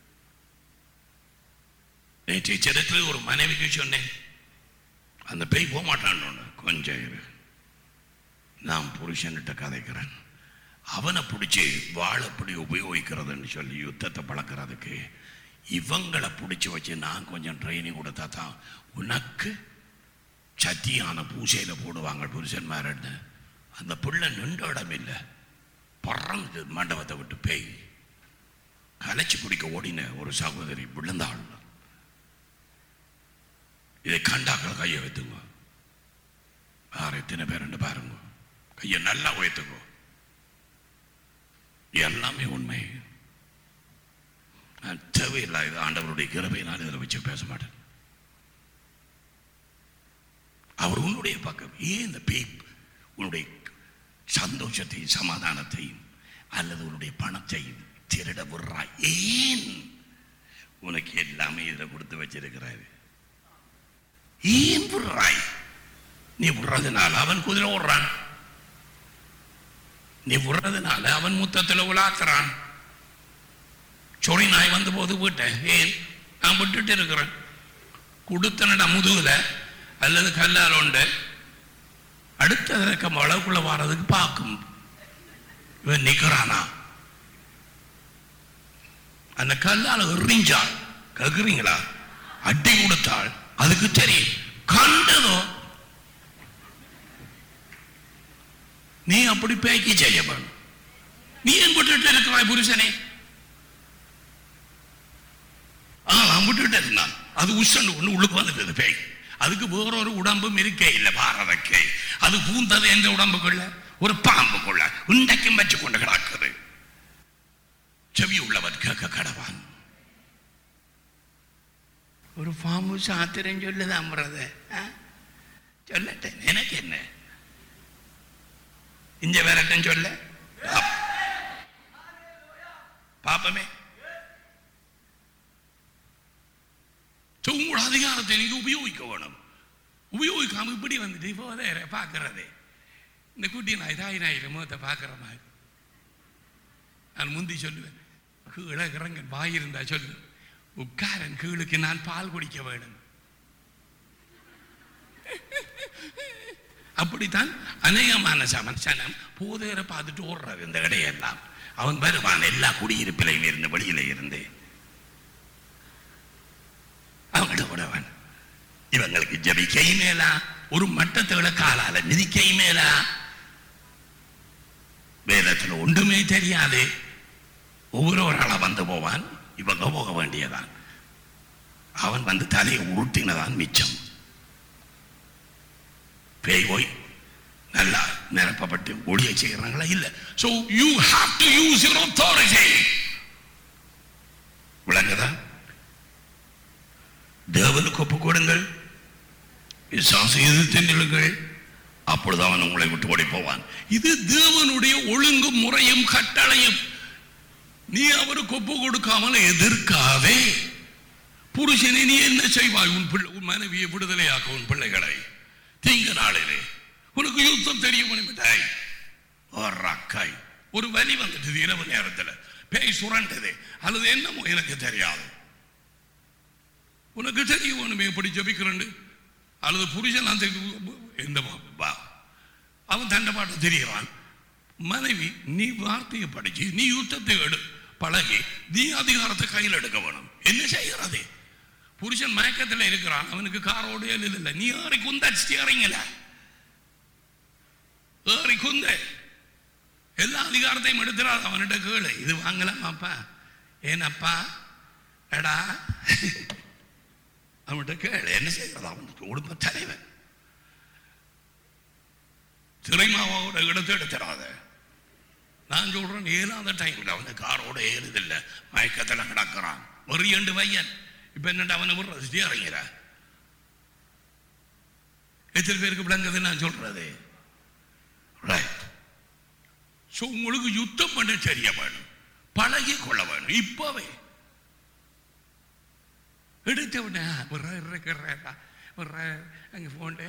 நேற்று சரித்திர ஒரு மனைவிக்கு சொன்னேன் அந்த பேய் போக மாட்டான்னு கொஞ்சம் இரு நான் புருஷன்கிட்ட கதைக்கிறேன் அவனை பிடிச்சி வாழப்படி உபயோகிக்கிறதுன்னு சொல்லி யுத்தத்தை பழக்கிறதுக்கு இவங்களை பிடிச்சி வச்சு நான் கொஞ்சம் ட்ரைனிங் கொடுத்தா தான் உனக்கு சத்தியான பூசையில் போடுவாங்க புருஷன்மாரன்னு அந்த பிள்ளை நின்ற இடம் இல்லை பறந்து மண்டபத்தை விட்டு பேய் கலைச்சி பிடிக்க ஓடின ஒரு சகோதரி விழுந்தாள் இதை கண்டாக்கள் கையை வைத்துங்க யார் எத்தனை பேருன்னு பாருங்க கையை நல்லா உயர்த்துங்க எல்லாமே உண்மை நான் தேவையில்லாத ஆண்டவருடைய கிருபை நான் இதில் வச்சு பேச மாட்டேன் அவர் உன்னுடைய பக்கம் ஏன் இந்த பேய் உன்னுடைய சந்தோஷத்தையும் சமாதானத்தையும் அல்லது உன்னுடைய பணத்தையும் திருட விடுறாய் ஏன் உனக்கு எல்லாமே இதில் கொடுத்து வச்சிருக்கிறாரு ஏன் விடுறாய் நீ விடுறதுனால அவன் குதிரை ஓடுறான் நீ விடுறதுனால அவன் முத்தத்தில் உலாத்துறான் சொறி நாய் வந்த போது விட்டேன் ஏன் நான் விட்டுட்டு இருக்கிறேன் கொடுத்தனடா முதுகுல அல்லது கல்லால் உண்டு அடுத்த இறக்கம் அளவுக்குள்ள வர்றதுக்கு பார்க்கும் இவன் நிக்கிறானா அந்த கல்லால் எறிஞ்சாள் கேக்குறீங்களா அடி கொடுத்தாள் அதுக்கு தெரியும் கண்டதோ நீ அப்படி பேக்கி செய்ய வேணும் நீ என் விட்டுட்டு இருக்கிறாய் புருஷனே ஆ நான் விட்டுட்டு இருந்தான் அது உஷன் ஒண்ணு உள்ளுக்கு வந்துட்டது பேய் அதுக்கு வேறொரு உடம்பும் இருக்கே இல்லை பாரதக்கே அது பூந்தது எந்த உடம்புக்குள்ள ஒரு பாம்புக்குள்ள உண்டைக்கும் வச்சு கொண்டு கிடக்குது செவி உள்ளவன் கேட்க கடவான் ஒரு பாம்பு சாத்திரம் சொல்லுது அம்ரத சொல்லட்டேன் எனக்கு என்ன இங்க வேறட்டும் சொல்ல பாப்- பாப்பமே So, உங்களோட அதிகாரத்தை நீங்க உபயோகிக்க வேணும் உபயோகிக்காம இப்படி வந்துட்டு இப்போ வேற பார்க்கறதே இந்த குட்டி நாய் தாய் நாய் முகத்தை பார்க்குற மாதிரி நான் முந்தி சொல்லுவேன் கீழே இறங்க வாய் இருந்தா சொல்லு உட்காரன் கீழுக்கு நான் பால் குடிக்க வேணும் அப்படித்தான் அநேகமான சமசனம் போதேரை பார்த்துட்டு ஓடுறாரு இந்த கடையெல்லாம் அவன் வருவான் எல்லா குடியிருப்பிலையும் இருந்து வெளியில இருந்து அவங்கள விடவன் இவங்களுக்கு ஜபிக்கை மேலா ஒரு மட்டத்தோட காலால மிதிக்கை மேலா வேதத்துல ஒன்றுமே தெரியாது ஒவ்வொரு ஒரு ஆளா வந்து போவான் இவங்க போக வேண்டியதான் அவன் வந்து தலையை உருட்டினதான் மிச்சம் பேய் போய் நல்லா நிரப்பப்பட்டு ஒளிய செய்கிறாங்களா இல்ல so you have to use your authority விளங்குதா தேவனுக்கு ஒப்பு கொடுங்கள் விசுவாசம் எதிர்த்து நில்லுங்கள் அப்பொழுது அவன் உங்களை விட்டு ஓடி போவான் இது தேவனுடைய ஒழுங்கும் முறையும் கட்டளையும் நீ அவருக்கு ஒப்பு கொடுக்காமல் எதிர்க்காதே புருஷனை நீ என்ன செய்வாய் உன் பிள்ளை உன் மனைவியை விடுதலையாக்க உன் பிள்ளைகளை தீங்கு நாளிலே உனக்கு யுத்தம் தெரியும் பண்ணிவிட்டாய் ஒரு அக்காய் ஒரு வலி வந்துட்டு இரவு நேரத்தில் பேய் சுரண்டது அல்லது என்னமோ எனக்கு தெரியாது உனக்கு தெரியும் உனமே எப்படி ஜபிக்கிறண்டு அல்லது புருஷன் அந்த எந்த வா அவன் தண்டபாட்டை தெரிகிறான் மனைவி நீ வார்த்தையை படிச்சு நீ யுத்தத்தை எடு பழகி நீ அதிகாரத்தை கையில் எடுக்க வேணும் என்ன செய்கிறது புருஷன் மயக்கத்தில் இருக்கிறான் அவனுக்கு காரோடு இல்லை நீ ஏறி குந்த ஸ்டியரிங்கல ஏறி குந்த எல்லா அதிகாரத்தையும் எடுத்துறான் அவன்கிட்ட கேளு இது வாங்கலாமாப்பா ஏனப்பா எடா அவன்கிட்ட கேளு என்ன செய்யறது அவன் குடும்ப தலைவன் திரைமாவோட இடத்தை எடுத்துடாத நான் சொல்றேன் ஏழாத டைம்ல அவன் காரோட ஏறுதில்லை மயக்கத்தில் கிடக்கிறான் ஒரு ரெண்டு பையன் இப்ப என்னடா அவனை விடுறது இறங்கிற எத்தனை பேருக்கு விளங்குது நான் சொல்றது ரைட் ஸோ உங்களுக்கு யுத்தம் பண்ண தெரிய வேணும் பழகி கொள்ள வேண்டும் இப்பவே எடுத்த உடனே ஒரு இருக்கிற ஒரு அங்கே போன்ட்டு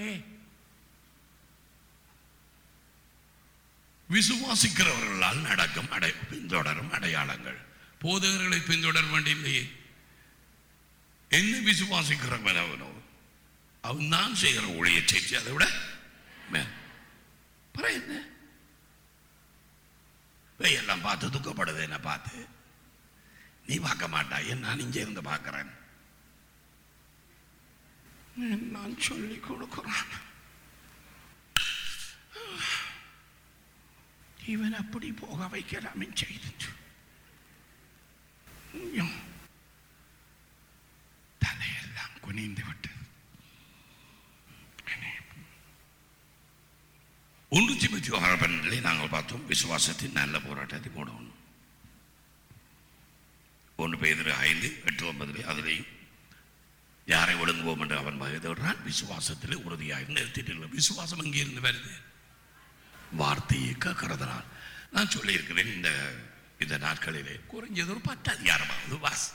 விசுவாசிக்கிறவர்களால் நடக்கும் அடை பின்தொடரும் அடையாளங்கள் போதகர்களை பின்தொடர வேண்டியில்லையே என்ன விசுவாசிக்கிறவன் அவனோ அவன் தான் செய்கிற ஊழிய செய்தி அதை விட மே- அப்புறம் என்ன எல்லாம் பார்த்து துக்கப்படுது என்ன பார்த்து நீ பார்க்க மாட்டாய் நான் இங்கே இருந்து பார்க்கிறேன் நான் சொல்லி கொடுக்கிறான் இவன் அப்படி போக வைக்கலாமே செய்து ஐயோ. தலையெல்லாம் குனிந்து விட்டது ஒன்று சிமத்தி ஆரம்பனிலே நாங்கள் பார்த்தோம் விசுவாசத்தின் நல்ல போராட்டத்தை போடணும் ஒன்று பேதிரு ஐந்து எட்டு ஒன்பதுலே அதிலேயும் யாரை ஒழுங்குவோம் என்று அவன் மகிழ்ந்தான் விசுவாசத்திலே உறுதியாக நிறுத்திட்டு விசுவாசம் எங்கே இருந்து வருது வார்த்தையை கேட்கறதுனால் நான் சொல்லியிருக்கிறேன் இந்த இந்த நாட்களிலே குறைஞ்சது ஒரு பத்து அதிகாரமாவது வாசி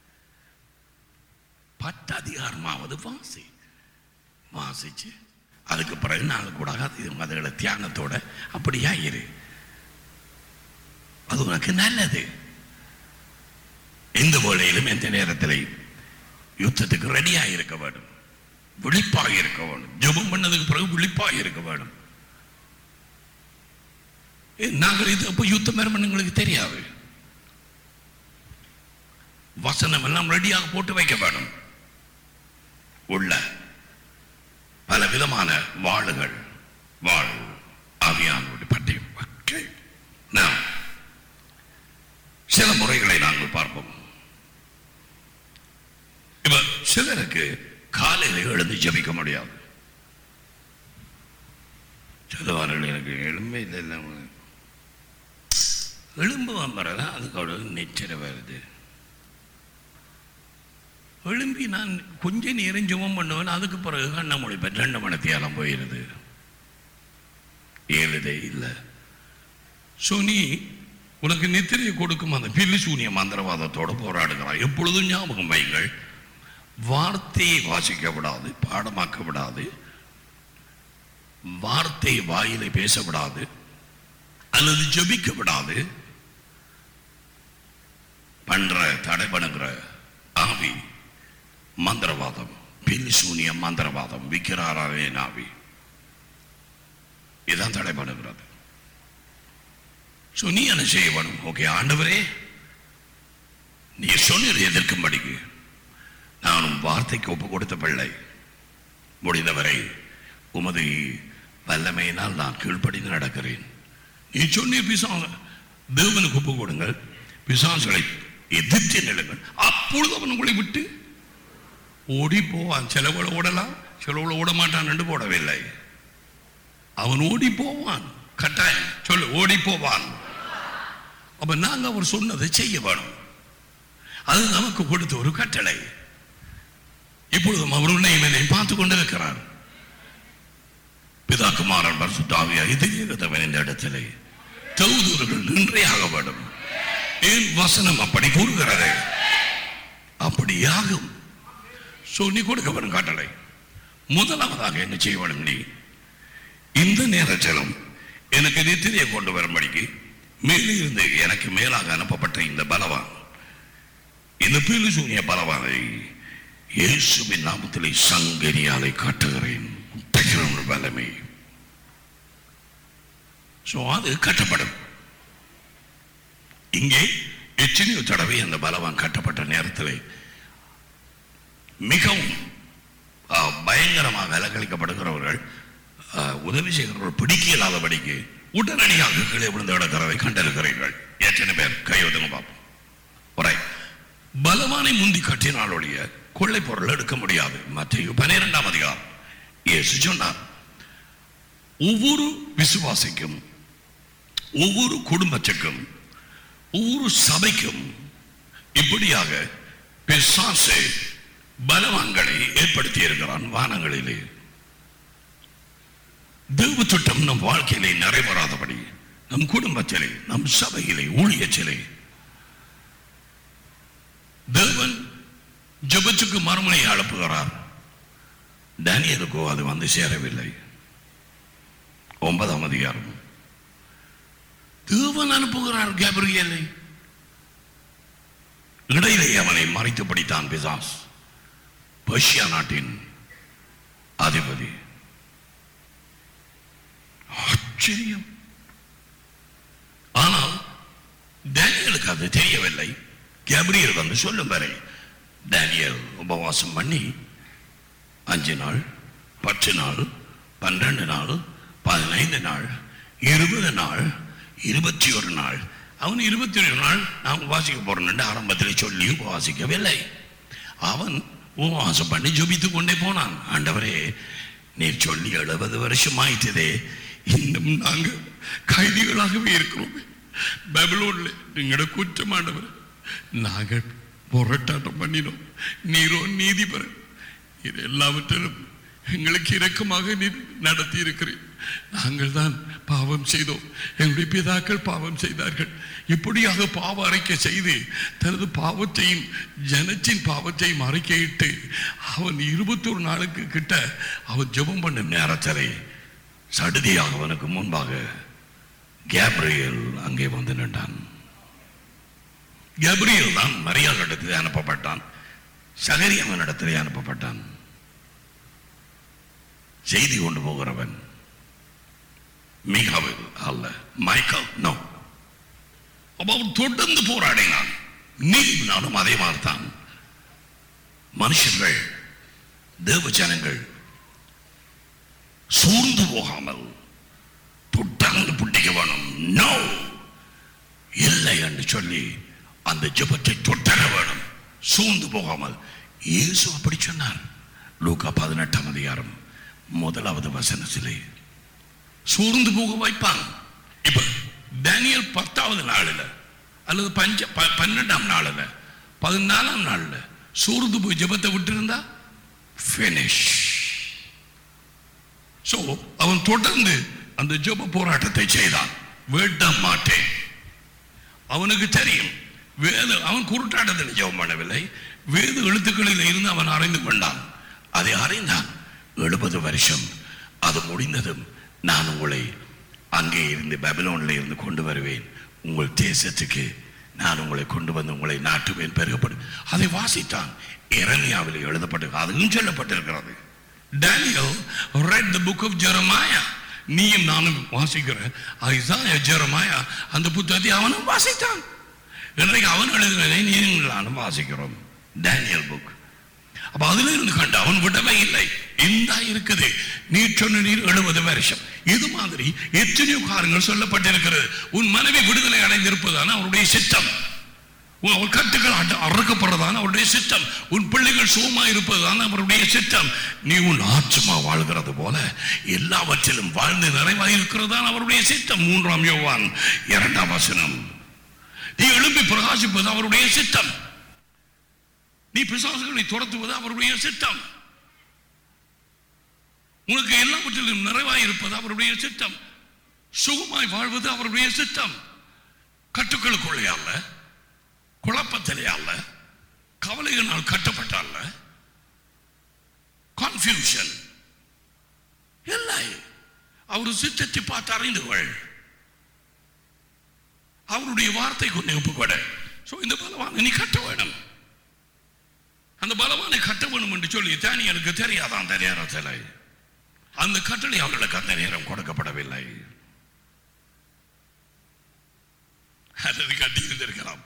பத்து அதிகாரமாவது வாசி வாசிச்சு அதுக்கு பிறகு நாள் கூட அது அதுகளை தியானத்தோட அப்படியா இரு அது உனக்கு நல்லது எந்த வேளையிலும் எந்த நேரத்திலையும் யுத்தத்துக்கு ரெடியாக இருக்க வேண்டும் விழிப்பாக இருக்க வேண்டும் ஜெபம் பண்ணதுக்கு பிறகு விழிப்பாக இருக்க வேண்டும் ஏ, நாங்கள் இது அப்போ யுத்தம் வேறு எங்களுக்கு தெரியாது வசனம் எல்லாம் ரெடியாக போட்டு வைக்க வேண்டும் உள்ள பல விதமான வாளுகள் வாழ் ஆவியானுடைய பட்டயம் Okay. Now, சில முறைகளை நாங்கள் பார்ப்போம் இப்ப சிலருக்கு காலையில் எழுந்து ஜெபிக்க முடியாது சிலவார்கள் எனக்கு எலும்பே இல்லை இல்லை எலும்பு வம்புறதா அதுக்கு அவ்வளவு நெச்சர வருது எழும்பி நான் கொஞ்ச நேரம் ஜெபம் பண்ணுவேன் அதுக்கு பிறகு கண்ண முடிப்பேன் ரெண்டு மணத்தியாலம் போயிருது ஏழுதே இல்லை ஸோ நீ உனக்கு நித்திரையை கொடுக்கும் அந்த பில்லி சூனிய மந்திரவாதத்தோடு போராடுகிறாய் எப்பொழுதும் ஞாபகம் வைங்கள் வார்த்தையை வாசிக்க விடாது பாடமாக்க விடாது வார்த்தை வாயிலை பேச விடாது அல்லது ஜெபிக்க விடாது பண்ற தடை பண்ணுகிற ஆவி மந்திரவாதம் பில்லி சூனிய மந்திரவாதம் விக்கிராரே ஆவி இதான் தடை பண்ணுகிறது ஸோ நீ என்ன செய்ய வேணும் ஓகே ஆண்டவரே நீ சொன்னது எதிர்க்கும்படிக்கு நானும் வார்த்தைக்கு ஒப்பு கொடுத்த பிள்ளை முடிந்தவரை உமது வல்லமையினால் நான் கீழ்ப்படிந்து நடக்கிறேன் நீ சொன்னீர் பிசாச தேவனுக்கு ஒப்பு கொடுங்கள் பிசாசுகளை எதிர்த்து நிலுங்கள் அப்பொழுது அவன் உங்களை விட்டு ஓடி போவான் சிலவளை ஓடலாம் சிலவளை ஓட மாட்டான் என்று போடவில்லை அவன் ஓடி போவான் கட்டாயம் சொல்லு ஓடி போவான் அப்ப நாங்க அவர் சொன்னதை செய்ய வேணும் அது நமக்கு கொடுத்த ஒரு கட்டளை இப்பொழுதும் அவர் உன்னை என்னை பார்த்து கொண்டிருக்கிறார் பிதா குமாரன் பரிசுத்தாவியா இதயத்தவன் இந்த இடத்திலே தௌதூர்கள் நின்றையாக வேண்டும் ஏன் வசனம் அப்படி கூறுகிறது அப்படியாகும் சொல்லி கொடுக்க வரும் கட்டளை முதலாவதாக என்ன செய்ய வேண்டும் நீ இந்த நேரத்திலும் எனக்கு நித்திரையை கொண்டு வரும்படிக்கு மேலே இருந்து எனக்கு மேலாக அனுப்பப்பட்ட இந்த பலவான் இந்த பிலுசூனிய பலவானை இயேசுவின் நாமத்திலே சங்கரியாலை காட்டுகிறேன் தகிரன் பலமே ஸோ அது கட்டப்படும் இங்கே எத்தனையோ தடவை அந்த பலவான் கட்டப்பட்ட நேரத்தில் மிகவும் ஆ, பயங்கரமாக விலக்களிக்கப்படுகிறவர்கள் ஆ, உதவி செய்கிறவர்கள் பிடிக்க இல்லாதபடிக்கு உடனடியாக கீழே விழுந்து கிடக்கிறதை கண்டிருக்கிறீர்கள் எத்தனை பேர் கையொதுங்க பார்ப்போம் ஒரே பலவானை முந்தி கட்டினாலுடைய கொள்ளை பொருள் எடுக்க முடியாது மத்திய பனிரெண்டாம் அதிகாரம் இயேசு சொன்னார் ஒவ்வொரு விசுவாசிக்கும் ஒவ்வொரு குடும்பத்துக்கும் ஒவ்வொரு சபைக்கும் இப்படியாக பிசாசு பலவான்களை ஏற்படுத்தி இருக்கிறான் வானங்களிலே தேவ திட்டம் நம் வாழ்க்கையிலே நிறைவேறாதபடி நம் குடும்பத்திலே நம் சபையிலே ஊழியத்திலே ஜபத்துக்கு மறுமனை அனுப்புகிறார் டேனியலுக்கோ அது வந்து சேரவில்லை ஒன்பதாம் அதிகாரம் தேவன் அனுப்புகிறார் கேப்ரியலை இடையிலே அவனை மறைத்து படித்தான் பிசாஸ் பர்ஷியா நாட்டின் அதிபதி ஆச்சரியம் ஆனால் டேனியலுக்கு அது தெரியவில்லை கேப்ரியல் வந்து சொல்லும் வரை டேனியல் உபவாசம் பண்ணி அஞ்சு நாள் பத்து நாள் பன்னெண்டு நாள் பதினைந்து நாள் இருபது நாள் இருபத்தி ஒரு நாள் அவன் இருபத்தி ஒரு நாள் நான் உபவாசிக்க போறேன் ஆரம்பத்தில் சொல்லி உபவாசிக்கவில்லை அவன் உபவாசம் பண்ணி ஜபித்துக் கொண்டே போனான் ஆண்டவரே நீர் சொல்லி எழுபது வருஷம் ஆயிட்டதே இன்னும் நாங்க கைதிகளாகவே இருக்கிறோம் பைபிளோட்ல எங்களோட குற்றமானவர் நாங்கள் போராட்டம் பண்ணினோம் நீரோ நீதிபர் இது எல்லாவற்றிலும் எங்களுக்கு இரக்கமாக நீர் நடத்தி இருக்கிறேன் நாங்கள் தான் பாவம் செய்தோம் எங்களுடைய பிதாக்கள் பாவம் செய்தார்கள் இப்படியாக பாவ அறிக்கை செய்து தனது பாவத்தையும் ஜனத்தின் பாவத்தையும் அறிக்கையிட்டு அவன் இருபத்தொரு நாளுக்கு கிட்ட அவன் ஜெபம் பண்ணும் நேரத்திலே சடுதியாக அவனுக்கு முன்பாக கேப்ரியல் அங்கே வந்து நின்றான் கேப்ரியல் தான் மரியாள் இடத்திலே அனுப்பப்பட்டான் சகரியவன் இடத்திலே அனுப்பப்பட்டான் செய்தி கொண்டு போகிறவன் மிகவும் அல்ல மைக்கேல் நோ அப்ப அவன் தொடர்ந்து போராடினான் நீ நானும் அதே மாதிரிதான் மனுஷர்கள் தேவ ஜனங்கள் சூழ்ந்து போகாமல் தொடர்ந்து புட்டிக்க வேணும் நோ இல்லை என்று சொல்லி அந்த ஜெபத்தை தொடர வேணும் சூழ்ந்து போகாமல் இயேசு அப்படி சொன்னார் லூக்கா பதினெட்டாம் அதிகாரம் முதலாவது வசனத்திலே சூழ்ந்து போக வைப்பான் இப்ப டேனியல் பத்தாவது நாளில் அல்லது பஞ்ச ப- பன்னெண்டாம் நாளில் பதினாலாம் நாளில் சூழ்ந்து போய் ஜெபத்தை விட்டிருந்தா finish சோ அவன் தொடர்ந்து அந்த ஜெப போராட்டத்தை செய்தான் வேட்ட மாட்டேன் அவனுக்கு தெரியும் வேத அவன் குருட்டாட்டத்தில் ஜெபம் பண்ணவில்லை வேத எழுத்துக்களில் இருந்து அவன் அறிந்து கொண்டான் அதை அறிந்தான் எழுபது வருஷம் அது முடிந்ததும் நான் உங்களை அங்கே இருந்து பபிலோனில் இருந்து கொண்டு வருவேன் உங்கள் தேசத்துக்கு நான் உங்களை கொண்டு வந்து உங்களை நாட்டுவேன் பெருகப்படும் அதை வாசித்தான் இரணியாவில் எழுதப்பட்டு அதுவும் சொல்லப்பட்டிருக்கிறது Daniel read the book of Jeremiah நீயும் நானும் வாசிக்கிற ஐசாயா ஜெரமாயா அந்த புத்தகத்தை அவனும் வாசித்தான் இன்றைக்கு அவன் எழுதினதை நீங்களும் நானும் வாசிக்கிறோம் டேனியல் புக் அப்ப அதுல இருந்து கண்டு அவன் விடவே இல்லை இந்த இருக்குது நீர் சொன்ன நீர் எழுபது வருஷம் இது மாதிரி எத்தனையோ காரியங்கள் சொல்லப்பட்டிருக்கிறது உன் மனைவி விடுதலை அடைந்திருப்பதான அவருடைய சித்தம் உன் அவள் கட்டுகள் அட- அறுக்கப்படுறதான அவருடைய சித்தம் உன் பிள்ளைகள் சுகமா இருப்பதுதான் அவருடைய சித்தம் நீ உன் ஆத்மா வாழ்கிறது போல எல்லாவற்றிலும் வாழ்ந்து நிறைவாக இருக்கிறதான் அவருடைய சித்தம் மூன்றாம் யோவான் இரண்டாம் வசனம் நீ எழும்பி பிரகாசிப்பது அவருடைய சித்தம் நீ பிசாசுகளை துரத்துவது அவருடைய சித்தம் உனக்கு எல்லாவற்றிலும் நிறைவாய் இருப்பது அவருடைய சித்தம் சுகமாய் வாழ்வது அவருடைய சித்தம் கட்டுக்களுக்குள்ளே அல்ல குழப்பத்திலே அல்ல கவலையினால் கட்டப்பட்ட அல்ல கன்ஃபியூஷன் இல்லை அவர் சித்தத்தை பார்த்து அறிந்து கொள் அவருடைய வார்த்தை கொண்டு ஒப்புக்கொட சோ இந்த பலவானை நீ கட்ட வேணும் அந்த பலவானை கட்ட வேணும் என்று சொல்லி தானியலுக்கு தெரியாதான் அந்த நேரத்தில் அந்த கட்டளை அவர்களுக்கு அந்த நேரம் கொடுக்கப்படவில்லை அல்லது கட்டி இருந்திருக்கலாம்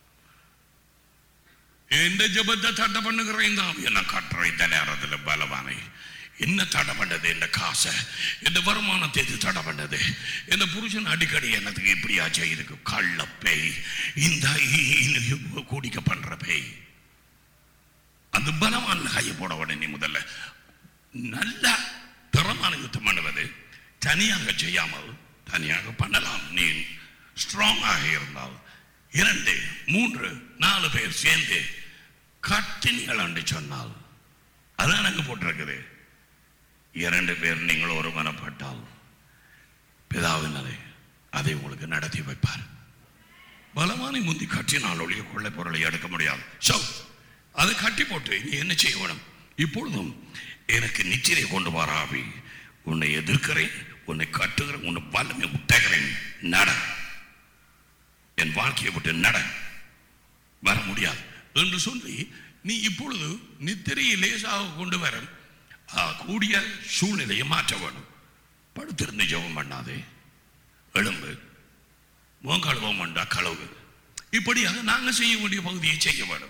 எந்த ஜபத்தை தடை பண்ணுகிறேன் தான் என்ன கட்டுறேன் இந்த நேரத்தில் பலவானை என்ன தடை பண்ணது இந்த காசை இந்த வருமானத்தை இது தடை பண்ணது இந்த புருஷன் அடிக்கடி என்னத்துக்கு இப்படியா செய்யுதுக்கு கள்ள பேய் இந்த கூடிக்க பண்ற பேய் அந்த பலமான கையை போட உடனே முதல்ல நல்ல திறமான யுத்தம் பண்ணுவது தனியாக செய்யாமல் தனியாக பண்ணலாம் நீ ஸ்ட்ராங்காக இருந்தால் இரண்டு மூன்று நாலு பேர் சேர்ந்து கட்டினீங்கள் என்று சொன்னால் அதான் அங்க போட்டிருக்குது இரண்டு பேர் நீங்கள் ஒரு மனப்பட்டால் பிதாவினரை அதை உங்களுக்கு நடத்தி வைப்பார் பலவானை முந்தி கட்டினால் ஒழிய கொள்ளை பொருளை எடுக்க முடியாது சோ அதை கட்டி போட்டு நீ என்ன செய்ய வேணும் இப்பொழுதும் எனக்கு நிச்சயை கொண்டு வராவி உன்னை எதிர்க்கிறேன் உன்னை கட்டுகிறேன் உன்னை வல்லமை விட்டுகிறேன் நட என் வாழ்க்கையை விட்டு நட வர முடியாது என்று சொல்லி நீ இப்பொழுது நித்திரையை லேசாக கொண்டு வர ஆ, கூடிய சூழ்நிலையை மாற்ற வேணும் படுத்திருந்து ஜெபம் பண்ணாதே எழும்பு முகங்கழுவம் பண்ணா களவு இப்படியாக நாங்கள் செய்ய வேண்டிய பகுதியை செய்ய வேணும்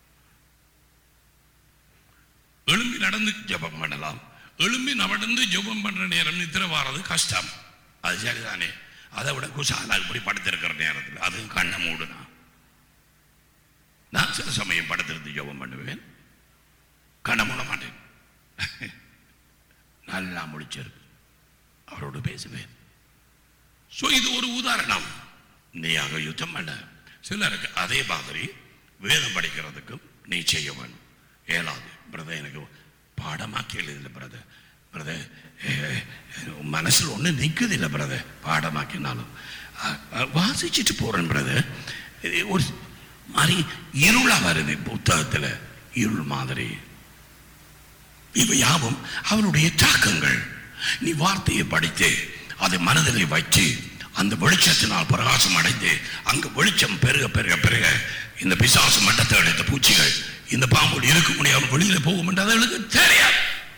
எழும்பி நடந்து ஜெபம் பண்ணலாம் எழும்பி நடந்து ஜெபம் பண்ற நேரம் நித்திர வாரது கஷ்டம் அது சரிதானே அதை விட குசாலா இப்படி படுத்திருக்கிற நேரத்தில் அது கண்ணை மூடுனா நான் சில சமயம் படுத்திருந்து ஜெபம் பண்ணுவேன் கண்ணை மூட மாட்டேன் நல்லா முடிச்சிருக்கு அவரோடு பேசுவேன் ஸோ இது ஒரு உதாரணம் நீயாக யுத்தம் பண்ண சிலருக்கு அதே மாதிரி வேதம் படிக்கிறதுக்கும் நீ செய்ய வேணும் ஏழாது பிரதர் எனக்கு பாடமாக்கி எழுதில்ல பிரதர் பிரதர் மனசில் ஒன்று நிற்குது இல்லை பிரதர் பாடமாக்கினாலும் அ- அ- வாசிச்சுட்டு போகிறேன் பிரதர் ஒரு மாதிரி இருளாக வருது புத்தகத்தில் இருள் மாதிரி இவை யாவும் அவனுடைய தாக்கங்கள் நீ வார்த்தையை படித்து அதை மனதிலே வைத்து அந்த வெளிச்சத்தினால் பிரகாசம் அடைந்து அங்கு வெளிச்சம் பெருக பெருக பெருக இந்த பிசாசு மண்டத்தை அடைத்த பூச்சிகள் இந்த பாம்போடு இருக்க முடியாம வெளியில போகும் என்று அதுகளுக்கு தெரியாது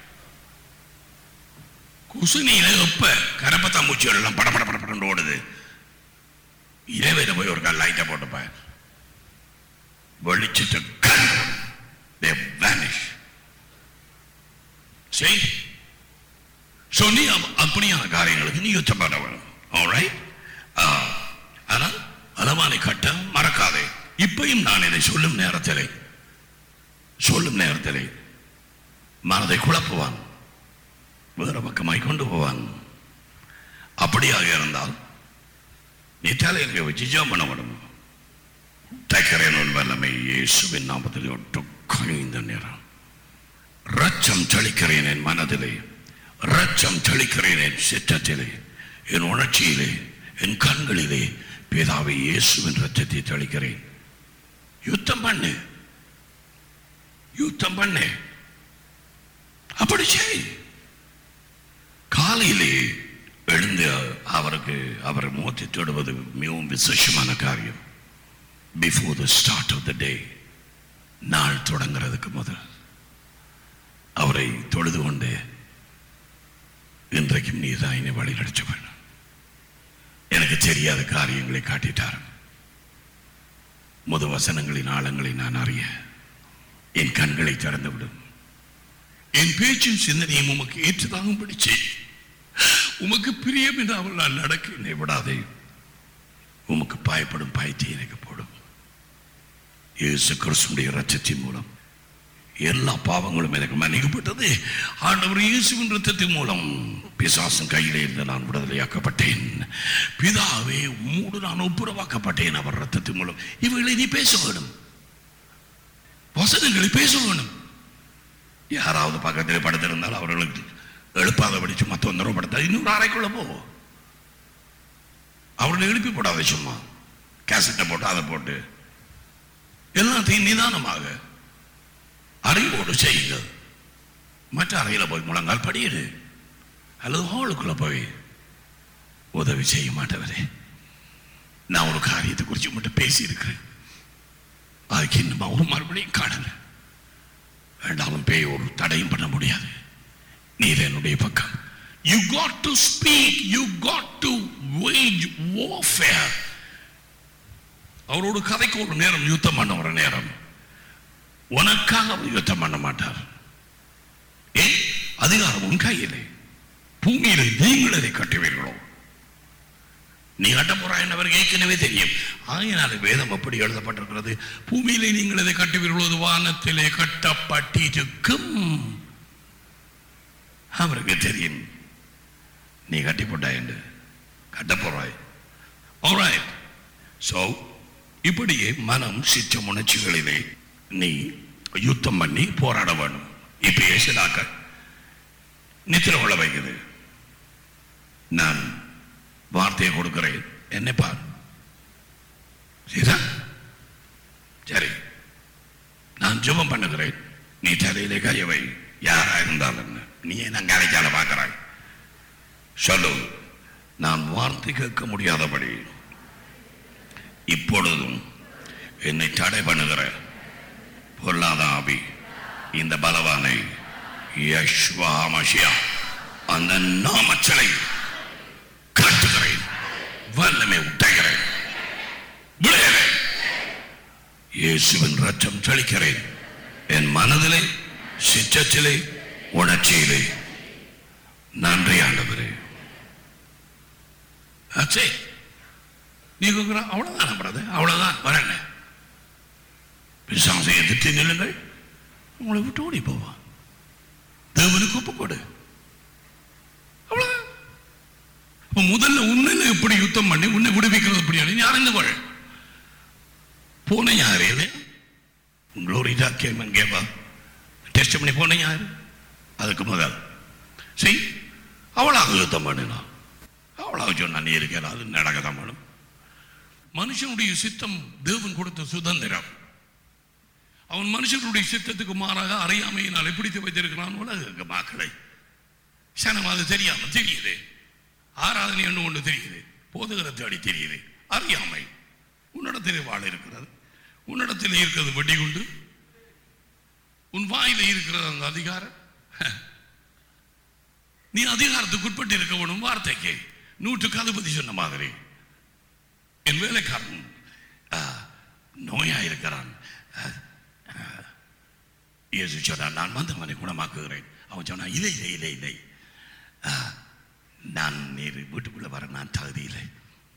குசுனியில எப்ப கரப்பத்தாம் பூச்சிகள் எல்லாம் பட பட பட படன்னு ஓடுது இரவேல போய் ஒரு கால் லைட்டை போட்டுப்பேன் வெளிச்சத்தை கண் they vanish சரி ஸோ நீ அப்ப- அப்படியான காரியங்களுக்கு நீ யுத்தம் பண்ண வேணும் alright? ஆ, ஆனால் அளவானை கட்ட மறக்காதே இப்பையும் நான் இதை சொல்லும் நேரத்திலே சொல்லும் நேரத்திலே மனதை குழப்புவான் வேறு பக்கமாய் கொண்டு போவான் அப்படியாக இருந்தால் நீ தலையில வச்சு ஜெபம் பண்ண வேணும் தைக்கிறேன் உன் வல்லமை இயேசுவின் நாமத்தில் ஒட்டு கழிந்த நேரம் ரச்சம் தெளிக்கிறேன் என் மனதிலே ரச்சம் தெளிக்கிறேன் என் சித்தத்திலே என் உணர்ச்சியிலே என் கண்களிலே பிதாவை இயேசுவின் ரத்தத்தை தெளிக்கிறேன் யுத்தம் பண்ணு யுத்தம் பண்ணு அப்படி செய் காலையிலே எழுந்து அவருக்கு அவரை மோத்தி தொடுவது மிகவும் விசேஷமான காரியம் before the start of the day நாள் தொடங்குறதுக்கு முதல் அவரை தொழுது கொண்டு இன்றைக்கும் நீ தான் என்னை வழிநடச்சவன் எனக்கு தெரியாத காரியங்களை காட்டிட்டார் முத வசனங்களின் ஆழங்களை நான் அறிய என் கண்களை திறந்து விடும் என் பேச்சும் சிந்தனையும் உமக்கு ஏற்றதாகும்படி செய் உமக்கு பிரியம் என்று அவள் நான் நடக்க என்னை விடாதே உமக்கு பயப்படும் பயத்தை எனக்கு போடும் இயேசு கிறிஸ்துடைய ரத்தத்தின் மூலம் எல்லா பாவங்களும் எனக்கு மன்னிக்கப்பட்டது ஆண்டவர் இயேசுவின் ரத்தத்தின் மூலம் பிசாசன் கையிலே இருந்து நான் விடுதலையாக்கப்பட்டேன் பிதாவே மூடு நான் ஒப்புரவாக்கப்பட்டேன் அவர் ரத்தத்தின் மூலம் இவைகளை நீ பேச வேணும் வசனங்களை பேச வேணும் யாராவது பக்கத்தில் படுத்திருந்தால் அவர்களுக்கு எழுப்பாதபடி சும்மா தொந்தரவுப்படுத்த இன்னொரு அறைக்குள்ள போ அவர்களை எழுப்பி போடாத சும்மா கேசட்டை போட்டு அதை போட்டு எல்லாத்தையும் நிதானமாக அறிவோடு செய்யுங்கள் மற்ற அறையில் போய் முழங்கால் படியிடு அல்லது ஹாலுக்குள்ள போய் உதவி செய்ய மாட்டவரே நான் ஒரு காரியத்தை குறித்து மட்டும் பேசியிருக்கிறேன் அதுக்கு இன்னும் ஒரு மறுபடியும் காணல வேண்டாலும் பேய் ஒரு தடையும் பண்ண முடியாது நீர் என்னுடைய பக்கம் you got to speak you got to wage warfare அவரோடு கதைக்கு ஒரு நேரம் யுத்தம் பண்ண ஒரு நேரம் உனக்காக அவர் யுத்தம் பண்ண மாட்டார் ஏன் அதிகாரம் உன் கையிலே பூமியிலே நீங்கள் அதை கட்டுவீர்களோ நீ கட்ட போறாய் அவருக்கு ஏற்கனவே தெரியும் ஆகையினால வேதம் அப்படி எழுதப்பட்டிருக்கிறது பூமியிலே நீங்கள் இதை கட்டுவீர்களோ அது வானத்திலே கட்டப்பட்டிருக்கும் அவருக்கு தெரியும் நீ கட்டி போட்டாய் என்று கட்ட போறாய் alright so இப்படியே மனம் சிற்ற உணர்ச்சிகளிலே நீ யுத்தம் பண்ணி போராட வேணும் இப்ப ஏசிலாக்க நித்திர கொள்ள வைக்குது நான் வார்த்தையை கொடுக்கிறேன் என்ன பார் சரிதா சரி நான் ஜெபம் பண்ணுகிறேன் நீ தலையிலே கையவை யாரா இருந்தாலும் என்ன? நீ என்ன கரைச்சால பார்க்கிறாய் சொல்லு நான் வார்த்தை கேட்க முடியாதபடி இப்பொழுதும் என்னை தடை பண்ணுகிற பொல்லாத ஆவி இந்த பலவானை யஷ்வா மஷியா அந்த நாமச்சலை காட்டுகிறேன் வல்லமை உடைகிறேன் விடுகிறேன் இயேசுவின் ரத்தம் தெளிக்கிறேன் என் மனதிலே சிற்றத்திலே உணர்ச்சியிலே நன்றி ஆண்டவரே That's it. நீ கேட்கிற அவ்வளவுதான் பிரதர் அவ்வளவுதான் வரேன் பிசாசை எதிர்த்து நில்லுங்கள் உங்களை விட்டு ஓடி போவான் தேவனுக்கு ஒப்பு கொடு அவ்வளவுதான் அப்ப முதல்ல உன்னை எப்படி யுத்தம் பண்ணி உன்னை விடுவிக்கிறது எப்படி நீ அறிந்து கொள் போன யாரு இல்லையா குளோரிதா கேமன் கேபா டெஸ்ட் பண்ணி போன யாரு அதுக்கு முதல் சரி அவளாக யுத்தம் பண்ணினான் அவளாக சொன்னா நீ இருக்கிற அது நடக்கதான் வேணும் மனுஷனுடைய சித்தம் தேவன் கொடுத்த சுதந்திரம் அவன் மனுஷனுடைய சித்தத்துக்கு மாறாக அறியாமையினால் பிடித்து வைத்திருக்கிறான் உலக மக்களை சனம் அது தெரியாம தெரியுது ஆராதனை என்ன ஒன்று தெரியுது போதுகிற தேடி தெரியுது அறியாமை உன்னிடத்தில் வாழ இருக்கிறது உன்னிடத்தில் இருக்கிறது வெடிகுண்டு உன் வாயில இருக்கிறது அந்த அதிகாரம் நீ அதிகாரத்துக்கு உட்பட்டு இருக்க வேணும் வார்த்தைக்கு நூற்றுக்கு அதிபதி சொன்ன மாதிரி என் வேலைக்காரன் ஆ, நோயா இருக்கிறான் ஆ, ஆ, இயேசு சொன்னார் நான் வந்தவனை குணமாக்குகிறேன் அவன் சொன்னான் இல்லை இல்லை இல்லை இல்லை ஆ, நான் நீர் வீட்டுக்குள்ள வர நான் தகுதி இல்லை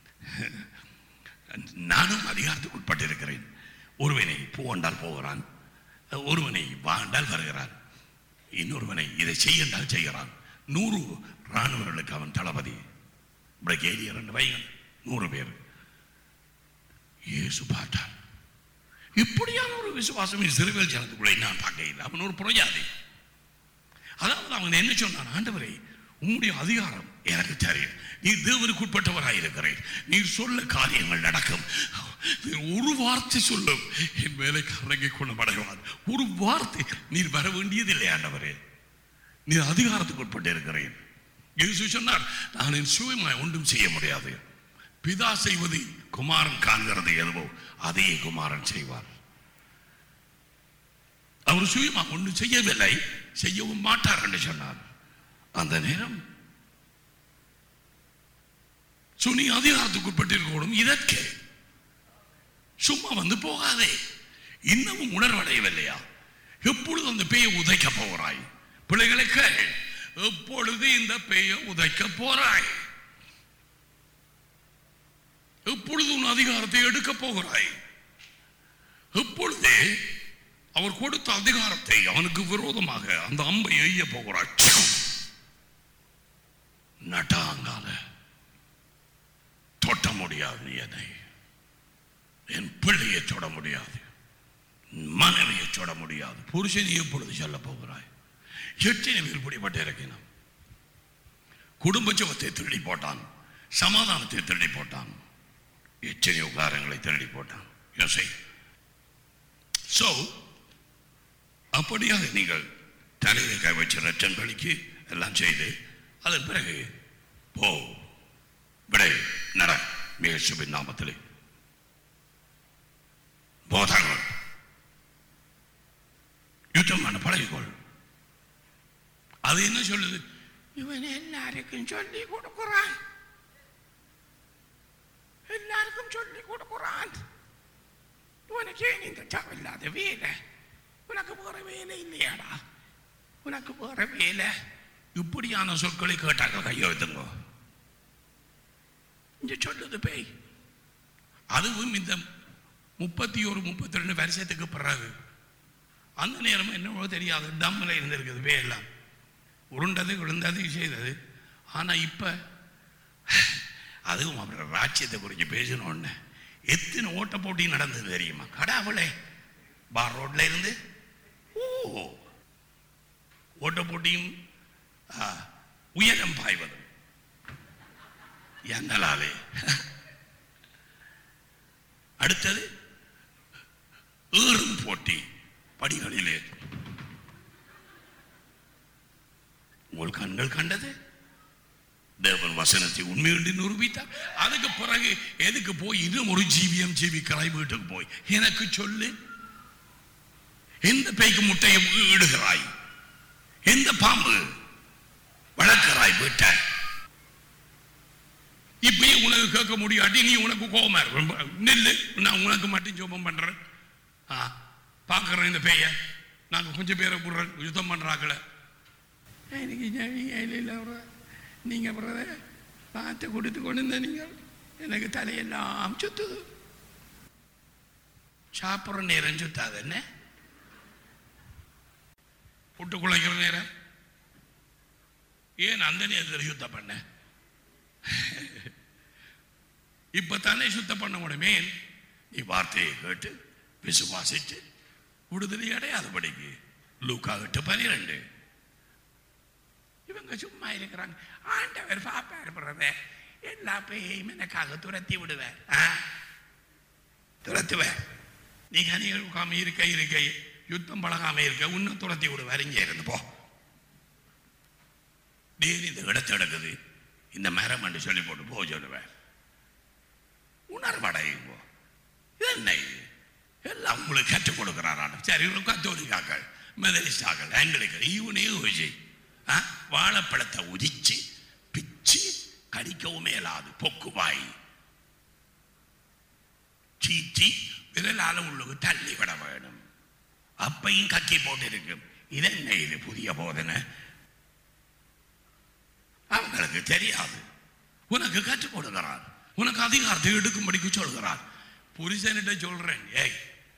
நானும் அதிகாரத்துக்கு உட்பட்டு இருக்கிறேன் ஒருவனை போவண்டால் போகிறான் ஒருவனை வாண்டால் வருகிறான் இன்னொருவனை இதை செய்யண்டால் செய்கிறான் நூறு ராணுவர்களுக்கு அவன் தளபதி பிரிகேடியர் என்று வைகள் நூறு பேர் இயேசு பார்த்தார் இப்படியான ஒரு விசுவாசம் சிறுவேல் ஜனத்துக்குள்ளே நான் பார்க்க இல்லை அவன் ஒரு புரஜாதி அதாவது அவன் என்ன சொன்னான் ஆண்டவரே உம்முடைய அதிகாரம் எனக்கு தெரியும் நீ தேவனுக்கு உட்பட்டவராய் இருக்கிறேன் நீ சொல்ல காரியங்கள் நடக்கும் நீர் ஒரு வார்த்தை சொல்லும் என் வேலைக்காரங்க குணமடைவான் ஒரு வார்த்தை நீர் வர வேண்டியதில்லை ஆண்டவரே நீர் அதிகாரத்துக்கு உட்பட்டு இருக்கிறேன் இயேசு சொன்னார் நான் என் சுயமாய் ஒன்றும் செய்ய முடியாது பிதா செய்வது குமாரன் காண்கிறது எதுவோ அதையே குமாரன் செய்வார் அவர் சுயமா ஒன்றும் செய்யவில்லை செய்யவும் மாட்டார் என்று சொன்னார் அந்த நேரம் சுனி அதிகாரத்துக்கு உட்பட்டிருக்கணும் இதற்கு சும்மா வந்து போகாதே இன்னமும் உணர்வடையவில்லையா எப்பொழுது அந்த பேயை உதைக்க போகிறாய் பிள்ளைகளை கேள் எப்பொழுது இந்த பேயை உதைக்க போறாய் எப்பொழுது உன் அதிகாரத்தை எடுக்க போகிறாய் எப்பொழுது அவர் கொடுத்த அதிகாரத்தை அவனுக்கு விரோதமாக அந்த அம்பை எய்ய போகிறாய் நட்டாங்கால தொட்ட முடியாது என்னை என் பிள்ளையை தொட முடியாது மனைவியை தொட முடியாது புருஷனை எப்பொழுது சொல்ல போகிறாய் எத்தனை பேர் பிடிபட்டு இறக்கினான் குடும்ப சுகத்தை திருடி போட்டான் சமாதானத்தை திருடி போட்டான் எத்தனையோ காரங்களை திருடி போட்டான் யோசை சோ அப்படியாக நீங்கள் தலையில கை வச்சு ரத்தம் கழிக்கு எல்லாம் செய்து அதன் பிறகு போ விடை நட மிகசுபின் நாமத்திலே போதாங்கள் யுத்தம் பண்ண பழகிக்கொள் அது என்ன சொல்லுது இவன் எல்லாருக்கும் சொல்லி கொடுக்குறான் எல்லாருக்கும் சொல்லி கொடுக்குறான் உனக்கு ஏன் இந்த தேவையில்லாத வேலை உனக்கு வேற வேலை இல்லையாடா உனக்கு வேற வேலை இப்படியான சொற்களை கேட்டாக்க கையெழுத்துங்க இங்க சொல்லுது பேய் அதுவும் இந்த முப்பத்தி ஒரு முப்பத்தி ரெண்டு வருஷத்துக்கு பிறகு அந்த நேரம் என்னவோ தெரியாது டம்மில் இருந்திருக்குது வேலாம் உருண்டது விழுந்தது செய்தது ஆனால் இப்போ அதுவும் அப்புறம் ராஜ்யத்தை குறித்து பேசணும்னு எத்தனை ஓட்ட போட்டி நடந்தது தெரியுமா கடாவளே பார் ரோட்ல இருந்து ஓ ஓட்ட போட்டியும் ஆ, உயரம் பாய்வதும் எங்களாலே அடுத்தது ஏறும் போட்டி படிகள் உண்மையுண்டு நிரூபித்தார் அதுக்கு பிறகு எதுக்கு போய் இன்னும் ஒரு ஜீவியம் ஜீவிக்கிறாய் வீட்டுக்கு போய் எனக்கு சொல்லு எந்த பேய்க்கு முட்டையை இடுகிறாய் எந்த பாம்பு வளர்க்கிறாய் வீட்டை இப்பயே உனக்கு கேட்க முடியாட்டி நீ உனக்கு கோபமா இருக்கும் நில்லு நான் உனக்கு மட்டும் ஜோபம் பண்றேன் ஆ பார்க்குறேன் இந்த பேய நாங்கள் கொஞ்சம் பேரை விடுறேன் யுத்தம் பண்றாங்கள எனக்கு இல்லை நீங்கள் பிறகு பார்த்து கொடுத்து கொண்டு இருந்த நீங்கள் எனக்கு தலையெல்லாம் சுத்துது சாப்பிட்ற நேரம் சுத்தாது என்ன புட்டு குழைக்கிற நேரம் ஏன் அந்த நேரத்தில் சுத்தம் பண்ண இப்பத்தானே சுத்தம் பண்ண முடியுமே நீ வார்த்தையை கேட்டு விசுவாசித்து விடுதலை அடையாதபடிக்கு லூக்கா எட்டு பனிரெண்டு இவங்க சும்மா இருக்கிறாங்க ஆண்டவர் பாப்பார் பிரதே எல்லா பேயும் எனக்காக துரத்தி விடுவார் ஆ? துரத்துவார் நீ கனிகள் உட்காம இருக்க இருக்க யுத்தம் பழகாம இருக்க இன்னும் துரத்தி விடுவார் இங்கே இருந்து போ டேர் இந்த இடத்தை எடுக்குது இந்த மரம் என்று சொல்லி போட்டு போ சொல்லுவேன் உணர்வடையுங்க இது என்ன இது எல்லாம் உங்களுக்கு கற்றுக் கொடுக்கிறாரான சரி இவங்க கத்தோலிக்காக்கள் மெதலிஸ்டாக்கள் ஆங்கிலிக்கல் இவனே யோசி ஆ? வாழைப்பழத்தை உரிச்சு பிச்சு கடிக்கவும் மேலாது பொக்குவாய் சீச்சி விரலால உள்ளுக்கு தள்ளி விட வேணும் அப்பையும் கக்கி போட்டு இருக்கும் இது என்ன இது புதிய போதனை அவங்களுக்கு தெரியாது உனக்கு கற்றுக் கொடுக்கிறார் உனக்கு அதிகாரத்தை எடுக்கும்படிக்கு சொல்கிறார் புருஷன்கிட்ட சொல்றேன் ஏய்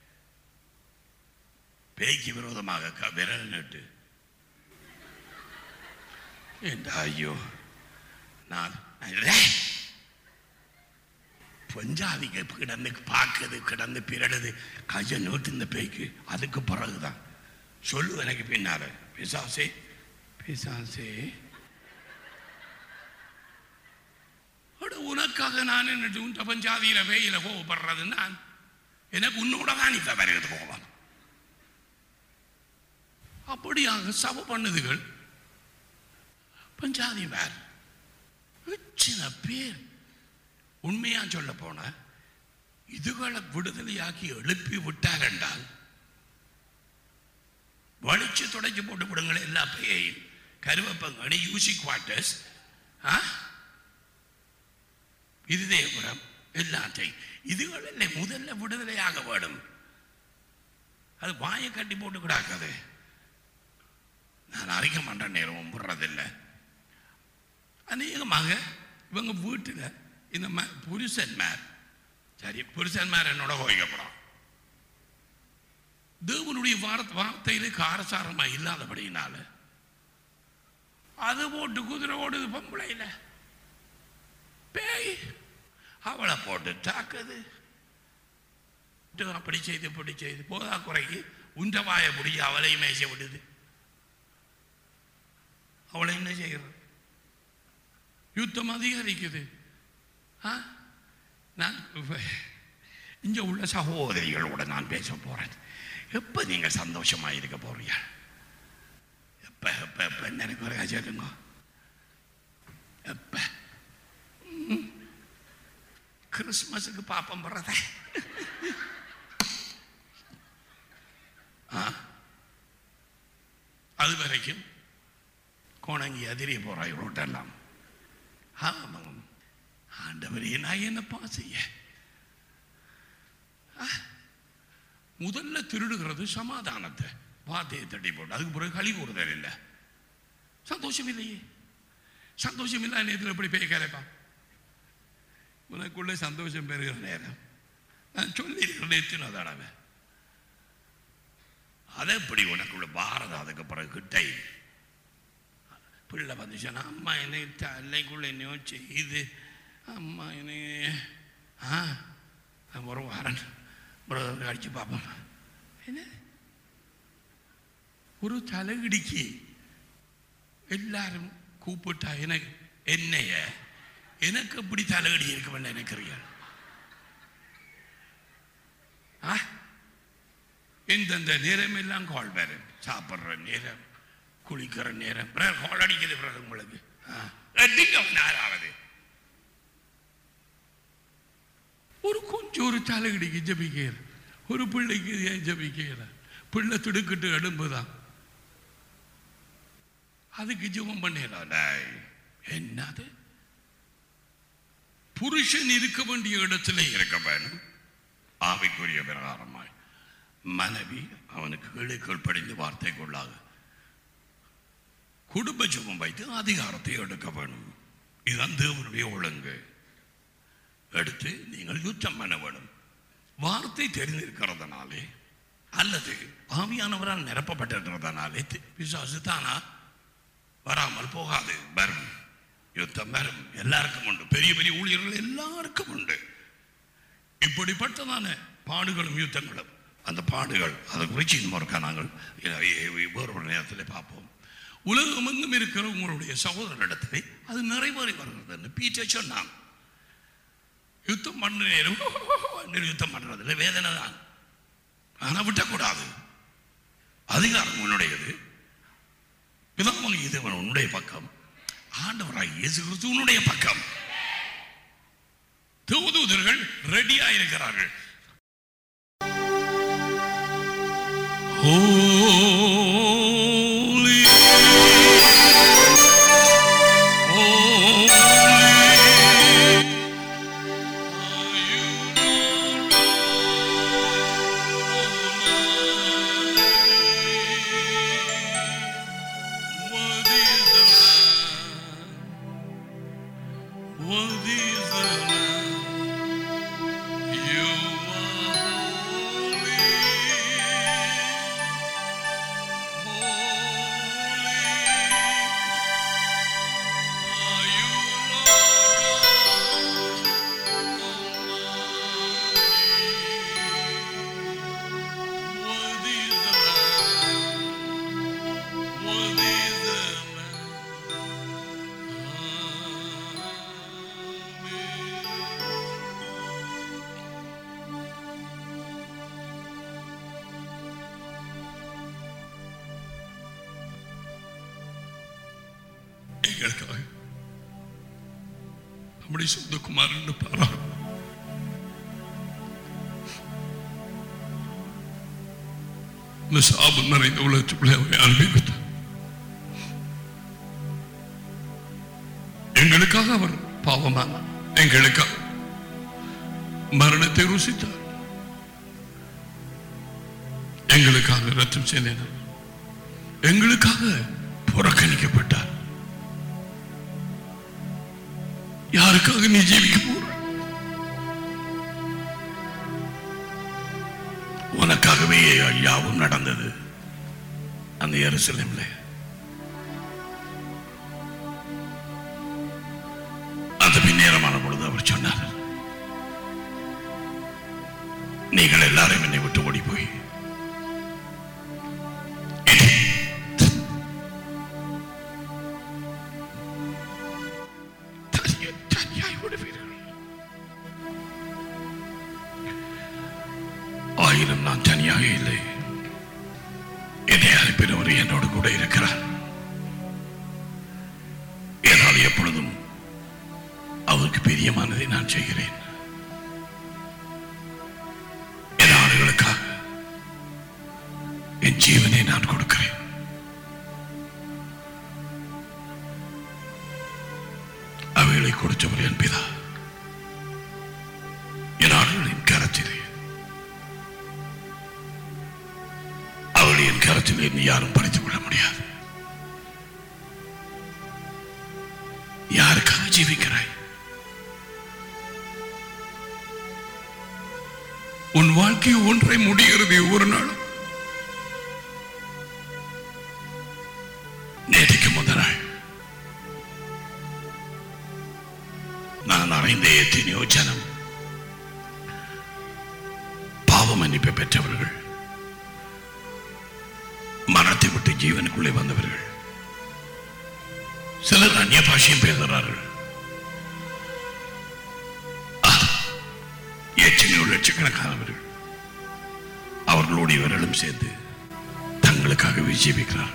பேய்க்கு விரோதமாக க- விரல் நட்டு ஏண்டா ஐயோ நான் டேய், பஞ்சாதிக கிடந்து பார்க்குது கிடந்து பிறடுது கையை நோட்டு இந்த பேய்க்கு அதுக்கு பிறகுதான் சொல்லு எனக்கு பின்னால பிசாசே பிசாசே அட, உனக்காக நான் என்ன உன் பஞ்சாதியில வேயில கோவப்படுறது நான் எனக்கு உன்னோட தான் இப்ப வருகிறது கோபம் அப்படியாக சப பண்ணுதுகள் பஞ்சாதி வேர் சின்ன பேர் உண்மையா சொல்ல போன இதுகளை விடுதலையாக்கி எழுப்பி விட்டார் என்றால் வலிச்சு தொடச்சி போட்டு விடுங்களேன் எல்லா பேயையும் கருவப்பங்கனி யூசி குவார்டர்ஸ் ஆ இருதயபுரம் எல்லாத்தையும் இதுகளில் முதல்ல விடுதலையாக வேணும் அது வாயை கட்டி போட்டு கிடாக்காது நான் அறிக்க மாட்டேன் நேரம் விடுறதில்லை அநேகமாக இவங்க வீட்டில் இந்த ம புருஷன்மார் சரி புருஷன்மார் என்னோட கோயிக்கப்படும் தேவனுடைய வார்த்தை வார்த்தையிலே காரசாரமா இல்லாதபடியினால அது போட்டு குதிரை ஓடுது பொம்பளையில் பேய் அவளை போட்டு தாக்குது இது அப்படி செய்து இப்படி செய்து போதா குறைக்கு உண்ட வாயை பிடிச்சி அவளையும் மேய்ச்ச விடுது அவளை என்ன செய்கிறது யுத்தம் அதிகரிக்குது ஆ நான் இங்கே உள்ள சகோதரிகளோட நான் பேச போறேன் எப்போ நீங்க சந்தோஷமா இருக்க போறீங்க எப்ப எப்ப எப்ப எனக்கு ஒரு சொல்லுங்க எப்ப ம். கிறிஸ்மஸுக்கு பாப்பம் போறத அது வரைக்கும் கோணங்கி அதிரிய போறாய் ரோட்டெல்லாம் ஆமாம் ஆண்டவரே நான் என்னப்பா செய்ய ஆ, முதல்ல திருடுகிறது சமாதானத்தை வார்த்தையை தட்டி போட்டு அதுக்கு பிறகு கழி கூறுதல் இல்லை சந்தோஷம் இல்லையே சந்தோஷம் இல்லை நேரத்தில் எப்படி பேய் கரைப்பா உனக்குள்ள சந்தோஷம் பெறுகிற நேரம் நான் சொல்லியிருக்கிறேன் எத்தனை தடவை அதை எப்படி உனக்குள்ள பாரதம் அதுக்கு பிறகு கிட்டை பிள்ளை வந்துச்சுன்னா அம்மா என்னை தலைக்குள்ள என்னையோ செய்து அம்மா என்னை ஆ நான் ஒரு வாரன் பிரதர் அடிச்சு பார்ப்போம் என்ன ஒரு தலையிடிக்கு எல்லாரும் கூப்பிட்டா எனக்கு என்னைய எனக்கு எப்படி தலையடி இருக்குமென்னு நினைக்கிறீர்கள் ஆ எந்தெந்த நேரம் எல்லாம் கால் வரும் சாப்பிட்ற நேரம் குளிக்கிற நேரம் பிறகு கால் அடிக்குது பிறகு உங்களுக்கு ஆ, அடிங்க நாலாவது ஒரு கொஞ்சம் ஒரு தலைகடிக்கு ஜபிக்கிற ஒரு பிள்ளைக்கு ஏன் ஜபிக்கிற பிள்ளை திடுக்கிட்டு எழும்புதான் அதுக்கு ஜெபம் பண்ணிடலாம் என்னது புருஷன் இருக்க வேண்டிய இடத்துல இருக்க வேணும் ஆவிக்குரிய பிரகாரமாய் மனைவி அவனுக்கு கீழே படிந்து வார்த்தைக்குள்ளாக குடும்ப ஜெபம் வைத்து அதிகாரத்தை எடுக்க வேணும் இதுதான் தேவனுடைய ஒழுங்கு எடுத்து நீங்கள் யுத்தம் பண்ண வேணும் வார்த்தை தெரிந்திருக்கிறதுனாலே அல்லது ஆவியானவரால் நிரப்பப்பட்டிருக்கிறதுனாலே தி- பிசாசு தானா வராமல் போகாது வரும் யுத்தம் வரும் எல்லாருக்கும் உண்டு பெரிய பெரிய ஊழியர்கள் எல்லாருக்கும் உண்டு இப்படிப்பட்டதான பாடுகளும் யுத்தங்களும் அந்த பாடுகள் அதை குறித்து இன்னும் ஒருக்கா நாங்கள் எ- எ- வேறொரு நேரத்தில் பார்ப்போம் உலகம் எங்கும் இருக்கிற உங்களுடைய சகோதரனிடத்திலே அது நிறைவேறி வருகிறது என்று பீட்டர் சொன்னான் யுத்தம் பண்ண நேரம் என்று யுத்தம் பண்றதுல வேதனை தான் ஆனால் விட்டக்கூடாது அதிகாரம் உன்னுடையது பிதாமக இதுவன் உன்னுடைய பக்கம் ஆண்டவராய் இயேசு கிறிஸ்து உன்னுடைய பக்கம் தூதுதர்கள் ரெடியா இருக்கிறார்கள் Holy, holy, are you Worthy is the Lamb. Worthy is the Lamb. You are holy. Holy. Are you Lord Almighty? Worthy is the Lamb. Worthy is the Lamb. Amen. எங்களுக்காக நம்முடைய சொந்த குமாரன் பாரா இந்த சாபு நிறைந்த உலகத்துக்குள்ளே அவரை அனுப்பி வைத்தார் எங்களுக்காக அவர் பாவமானார் எங்களுக்காக மரணத்தை ருசித்தார் எங்களுக்காக ரத்தம் செய்தார் எங்களுக்காக புறக்கணிக்கப்பட்டார் யாருக்காக நீ ஜீவிக்க போற உனக்காகவே யாவும் நடந்தது அந்த எருசலேம்ல அந்த பின்னேரமான பொழுது அவர் சொன்னார் நீங்கள் எல்லாரும் என்னை விட்டு ஓடி போய் தனிய- தனியாய் விடுவீர்கள் ஆயிரம் நான் தனியாக இல்லை என்னை அனுப்பினவர் என்னோடு கூட இருக்கிறார் என்னால் எப்பொழுதும் அவருக்கு பிரியமானதை நான் செய்கிறேன் என் ஆடுகளுக்காக என் ஜீவனை நான் கொடுக்கிறேன் அவைகளை கொடுத்தவர் என் பிதா என் ஆடுகளின் கரத்திலே அவளை என் கரத்தில் இனி யாரும் படித்துக் கொள்ள முடியாது யாருக்காக ஜீவிக்கிறாய் உன் வாழ்க்கை ஒன்றை முடிகிறது ஒரு நாள் நேற்றுக்கு முதல் நாள் நான் அறிந்த எத்தனையோ ஜனம் பாவ மன்னிப்பை பெற்றவர்கள் மரணத்தை விட்டு ஜீவனுக்குள்ளே வந்தவர்கள் சிலர் அந்நிய பாஷையும் பேசுகிறார்கள் எத்தனையோ லட்சக்கணக்கானவர்கள் அவர்களோடு இவர்களும் சேர்ந்து தங்களுக்காகவே ஜீவிக்கிறார்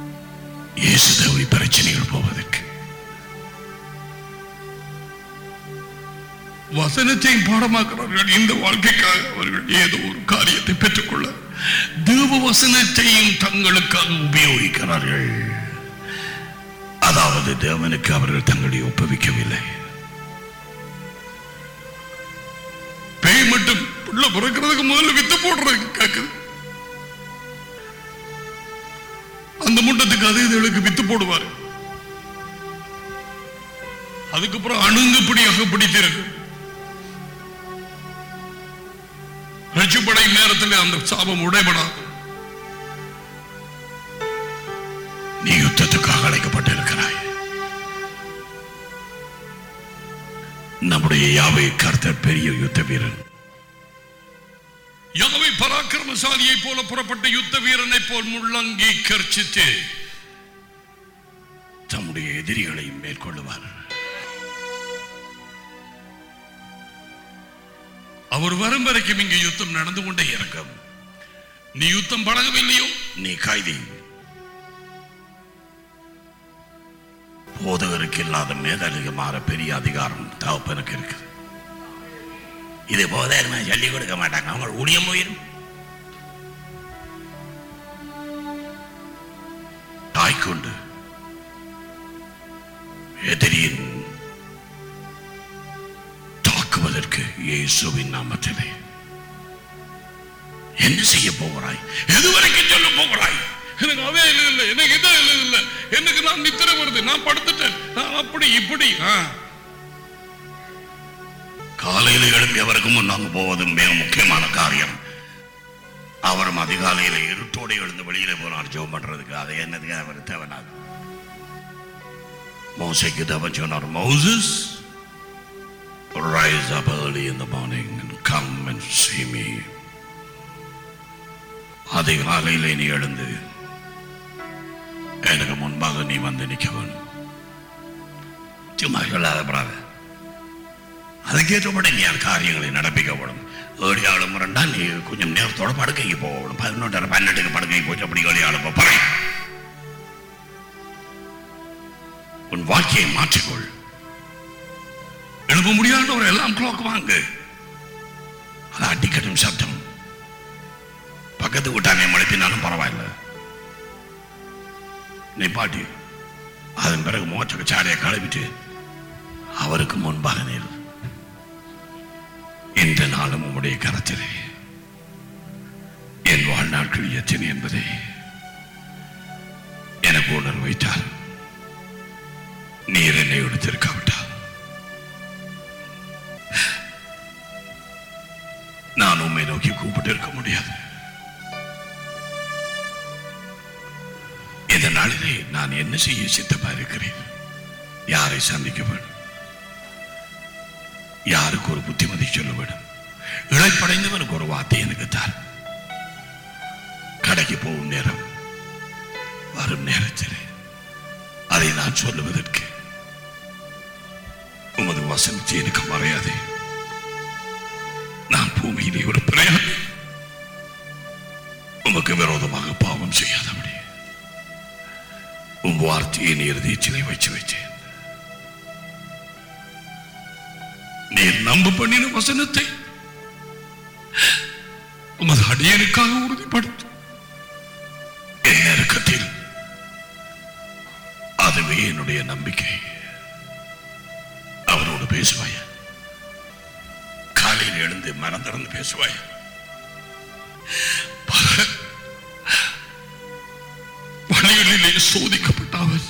இயேசு தவிர பிரச்சனைகள் போவதற்கு வசனத்தையும் பாடமாக்குறார்கள் இந்த வாழ்க்கைக்காக அவர்கள் ஏதோ ஒரு காரியத்தை பெற்றுக்கொள்ள தேவ வசனத்தையும் தங்களுக்காக உபயோகிக்கிறார்கள் அதாவது தேவனுக்கு அவர்கள் தங்களை ஒப்புவிக்கவில்லை பேய் மட்டும் உள்ள பிறக்கிறதுக்கு முதல்ல வித்து போடுறது கேக்குது அந்த முண்டத்துக்கு அது இதுகளுக்கு வித்து போடுவார் அதுக்கப்புறம் அணுங்குப்படியாக பிடித்திருக்கு ரட்சிப்படை நேரத்தில் அந்த சாபம் உடைபடாது நீ யுத்தத்துக்காக அழைக்கப்பட்டிருக்கிறாய் நம்முடைய யாவை கர்த்தர் பெரிய யுத்த வீரன் யாவை பராக்கிரமசாலியை போல புறப்பட்ட யுத்த வீரனை போல் முள்ளங்கி கர்ச்சித்து தம்முடைய எதிரிகளை மேற்கொள்ளுவார் அவர் வரும் வரைக்கும் இங்கு யுத்தம் நடந்து கொண்டே இருக்கும் நீ யுத்தம் பழகவில்லையோ நீ கைதி போதகருக்கு இல்லாத மேதலிகமான பெரிய அதிகாரம் தகப்பனுக்கு இருக்குது இது போதகர்மா சொல்லி கொடுக்க மாட்டாங்க அவங்க ஊழியம் போயிடும் தாய்க்கொண்டு எதிரியின் தாக்குவதற்கு இயேசுவின் நாமத்திலே என்ன செய்ய போகிறாய் எதுவரைக்கும் சொல்ல போகிறாய் எனக்கு அதே இல்லை இல்லை எனக்கு இதே இல்லை இல்லை எனக்கு நான் நித்திர வருது நான் படுத்துட்டேன் நான் அப்படி இப்படி ஆ. காலையில் எழும்பி அவருக்கு முன் நாங்க போவது மிக முக்கியமான காரியம் அவரும் அதிகாலையில் இருட்டோடு எழுந்து வெளியில போனார் ஜெபம் பண்றதுக்கு அது என்னதுக்கு அவர் தேவைனாது மோசைக்கு தேவன் சொன்னார் Moses rise up early in the morning and come and see me அதிகாலையிலே நீ எழுந்து எனக்கு முன்பாக நீ வந்து நிற்க வேணும் சும்மா சொல்லாத பிராத அதுக்கேற்றபடி நீ அந்த காரியங்களை நடப்பிக்கப்படும் ஏழியாளு முரண்டா நீ கொஞ்சம் நேரத்தோட படுக்கைக்கு போகணும் பதினொன்றரை பன்னெண்டுக்கு படுக்கைக்கு போச்சு அப்படி ஏழியாளு போறேன் உன் வாழ்க்கையை மாற்றிக்கொள் எழுப்ப முடியாதவர் எல்லாம் கிளாக் வாங்க அது அடிக்கட்டும் சப்தம் பக்கத்து வீட்டானே மழுப்பினாலும் பரவாயில்ல நீ பாட்டி அதன் பிறகு மோச்சக்கு சாடையை கழுவிட்டு அவருக்கு முன்பாக நீர் இந்த நாளும் உம்முடைய கரத்திலே என் வாழ்நாட்கள் எத்தனை என்பதை எனக்கு உணர்வு வைத்தால் நீர் என்னை எடுத்திருக்காவிட்டால் நான் உம்மை நோக்கி கூப்பிட்டு இருக்க முடியாது இந்த நாளிலே நான் என்ன செய்ய சித்தமா இருக்கிறேன் யாரை சந்திக்க வேண்டும் யாருக்கு ஒரு புத்திமதி சொல்ல வேண்டும் இழைப்படைந்தவனுக்கு ஒரு வார்த்தை எனக்கு தான் கடைக்கு போகும் நேரம் வரும் நேரத்தில் அதை நான் சொல்லுவதற்கு உமது வசனத்தை எனக்கு மறையாதே நான் பூமியிலே ஒரு பிரயாணி உமக்கு விரோதமாக பாவம் செய்யாதபடி உன் வார்த்தையை நீ இருதயத்திலே வச்சு வச்சேன் நீர் நம்ப பண்ணின வசனத்தை உமது அடியனுக்காக உறுதிப்படுத்தும் என் நெருக்கத்தில் அதுவே என்னுடைய நம்பிக்கை அவரோடு பேசுவாய காலையில் எழுந்து மனம் திறந்து பேசுவாய பல வழிகளிலே சோதிக்கப்பட்ட அவர்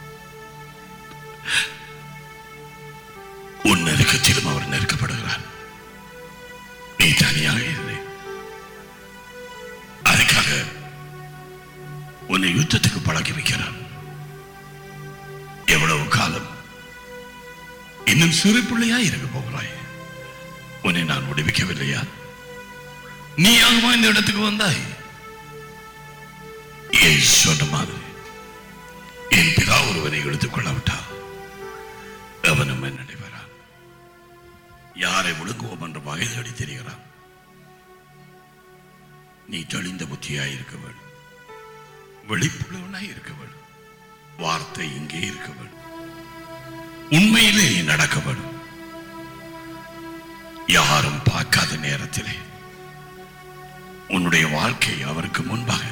உன் நெருக்கத்திலும் அவர் நெருக்கப்படுகிறார் நீ தனியாக இல்லை அதுக்காக உன்னை யுத்தத்துக்கு பழக்கி வைக்கிறான் எவ்வளவு காலம் இன்னும் சிறு பிள்ளையா இருக்க போகிறாய் உன்னை நான் விடுவிக்கவில்லையா நீயாகவா இந்த இடத்துக்கு வந்தாய் ஏன் சொன்ன மாதிரி என் பிதா ஒருவனை எடுத்துக் கொள்ளாவிட்டால் அவனும் என்னடி வரான் யாரை ஒழுங்குவோம் என்ற வகை தேடி தெரிகிறான் நீ தெளிந்த புத்தியாய் இருக்க வேண்டும் வெளிப்புள்ளவனாய் இருக்க வேண்டும் வார்த்தை இங்கே இருக்க வேண்டும் உண்மையிலே நீ நடக்க வேண்டும் யாரும் பார்க்காத நேரத்திலே உன்னுடைய வாழ்க்கை அவருக்கு முன்பாக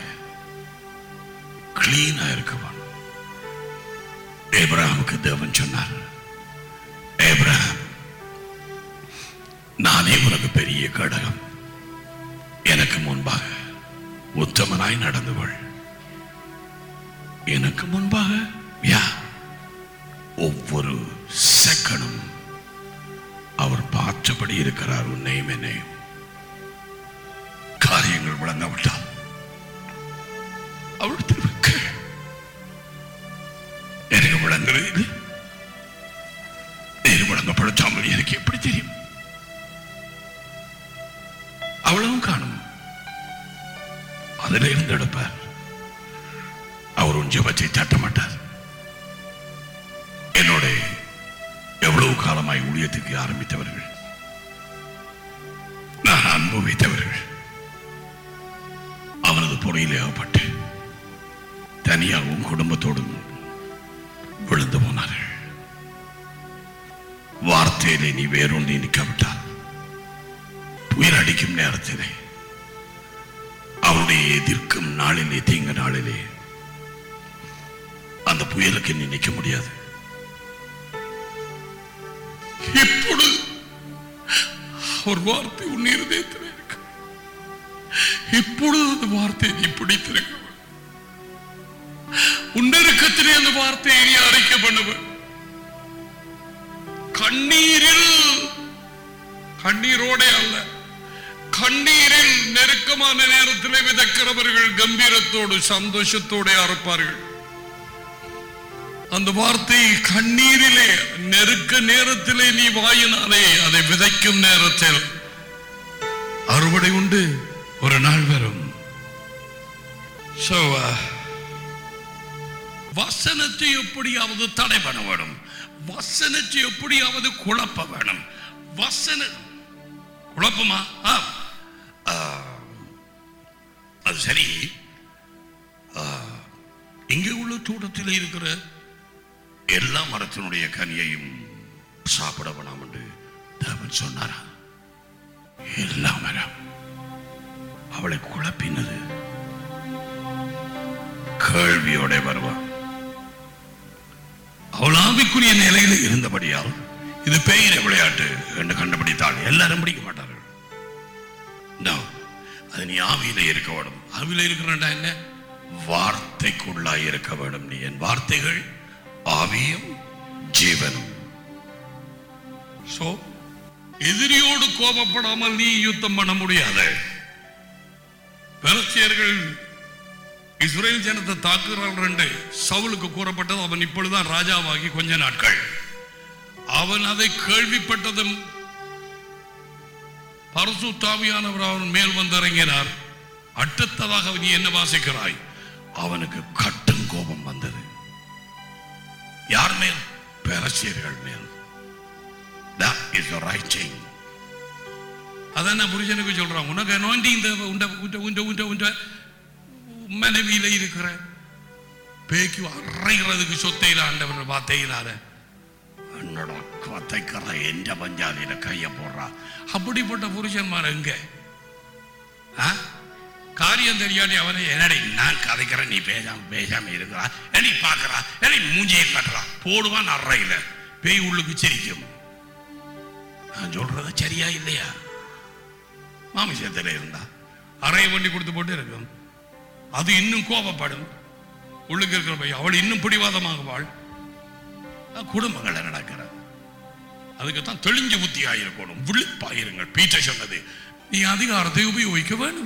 கிளீனா இருக்க வேணும் ஏப்ரஹாமுக்கு தேவன் சொன்னார் ஏப்ரஹாம் நானே உனக்கு பெரிய கடகம் எனக்கு முன்பாக உத்தமனாய் நடந்து கொள் எனக்கு முன்பாக யா ஒவ்வொரு செகண்டும் அவர் பார்த்தபடி இருக்கிறார் உன்னையும் என்னையும் காரியங்கள் விளங்கவிட்டால் அவரிடத்தில் வைக்க எனக்கு விளங்குறது இது எனக்கு விளங்கப்படுத்தாமல் எனக்கு எப்படி தெரியும் அவ்வளவும் காணும் அதில் இருந்து எடுப்பார் அவர் உன் ஜெபத்தை தட்ட மாட்டார் என்னோட எவ்வளவு காலமாய் ஊழியத்துக்கு ஆரம்பித்தவர்கள் நான் அன்பு வைத்தவர்கள் அவனது பொறையிலே அகப்பட்டு தனியாகவும் குடும்பத்தோடும் விழுந்து போனார்கள் வார்த்தையிலே நீ வேறொன்றி நிற்காவிட்டால் புயல் அடிக்கும் நேரத்திலே அவருடைய எதிர்க்கும் நாளிலே தீங்கு நாளிலே அந்த புயலுக்கு நீ நிற்க முடியாது இப்பொழுது ஒரு வார்த்தை உன் இருதயத்தில் இருக்கு இப்பொழுது அந்த வார்த்தையை நீ பிடித்திருக்க உன்னருக்கத்திலே அந்த வார்த்தையை நீ அறிக்கை பண்ணுவன் கண்ணீரில் கண்ணீரோட அல்ல கண்ணீரில் நெருக்கமான நேரத்திலே விதக்கிறவர்கள் கம்பீரத்தோடு சந்தோஷத்தோட அறுப்பார்கள் அந்த வார்த்தை கண்ணீரிலே நெருக்க நேரத்திலே நீ வாயினாலே அதை விதைக்கும் நேரத்தில் அறுவடை உண்டு ஒரு நாள் வரும் So, uh, வசனத்தை எப்படியாவது தடை பண்ண வேணும் வசனத்தை எப்படியாவது குழப்ப வேணும் வசன குழப்பமா ஆ. ஆ. அது சரி ஆ. இங்கே உள்ள தோட்டத்தில் இருக்கிற எல்லா மரத்தினுடைய கனியையும் சாப்பிட வேணாம் என்று தேவன் சொன்னாரா எல்லா மரம் அவளை குழப்பினது கேள்வியோட வருவான் அவள் ஆவிக்குரிய நிலையில இருந்தபடியால் இது பெயர விளையாட்டு என்று கண்டுபிடித்தாள் எல்லாரும் பிடிக்க மாட்டார்கள் No. அது நீ ஆவியில இருக்க வேண்டும் ஆவியில இருக்கிறண்டா என்ன வார்த்தைக்குள்ளாய் இருக்க வேண்டும் நீ என் வார்த்தைகள் ஆவியும் ஜீவனும் சோ எதிரியோடு கோபப்படாமல் நீ யுத்தம் பண்ண முடியாது பெலஸ்தியர்கள் இஸ்ரேல் ஜனத்தை தாக்குகிறார்கள் என்று சவுலுக்கு கூறப்பட்டது அவன் இப்பொழுதுதான் ராஜாவாகி கொஞ்ச நாட்கள் அவன் அதை கேள்விப்பட்டதும் பரசுத்தாவியானவர் அவன் மேல் வந்திறங்கினார் அடுத்ததாக நீ என்ன வாசிக்கிறாய் அவனுக்கு கட்டும் கோபம் வந்தது யார் மேல் பேரசியர்கள் மேல் That is the right thing. அதான் நான் புருஷனுக்கு சொல்றான் உனக்கு நோண்டி இந்த உண்ட உண்ட உண்ட உண்ட உண்ட மனைவியில இருக்கிற பேய்க்கு அறைகிறதுக்கு சொத்தையில ஆண்டவர் வார்த்தையினால என்னோட கத்தைக்கிற எந்த பஞ்சாதியில கைய போடுறா அப்படிப்பட்ட புருஷன்மார் எங்க ஆ? காரியம் தெரியாடி அவனை என்னடி நான் கதைக்கிறேன் நீ பேசாம பேசாம இருக்கிறா எடி பாக்குறா எடி மூஞ்சியை கட்டுறா போடுவான் அறையில பேய் உள்ளுக்கு சிரிக்கும் நான் சொல்றது சரியா இல்லையா மாமிசத்துல இருந்தா அறையை வண்டி கொடுத்து போட்டு இருக்கும் அது இன்னும் கோபப்படும் உள்ளுக்கு இருக்கிற பையன் அவள் இன்னும் பிடிவாதமாகுவாள் அஹ் குடும்பங்களை நடக்கிற அதுக்கு தான் தெளிஞ்ச புத்தியாக இருக்கணும் விழிப்பாயிருங்கள் பீட்டர் சொன்னது நீ அதிகாரத்தை உபயோகிக்க வேண்டும்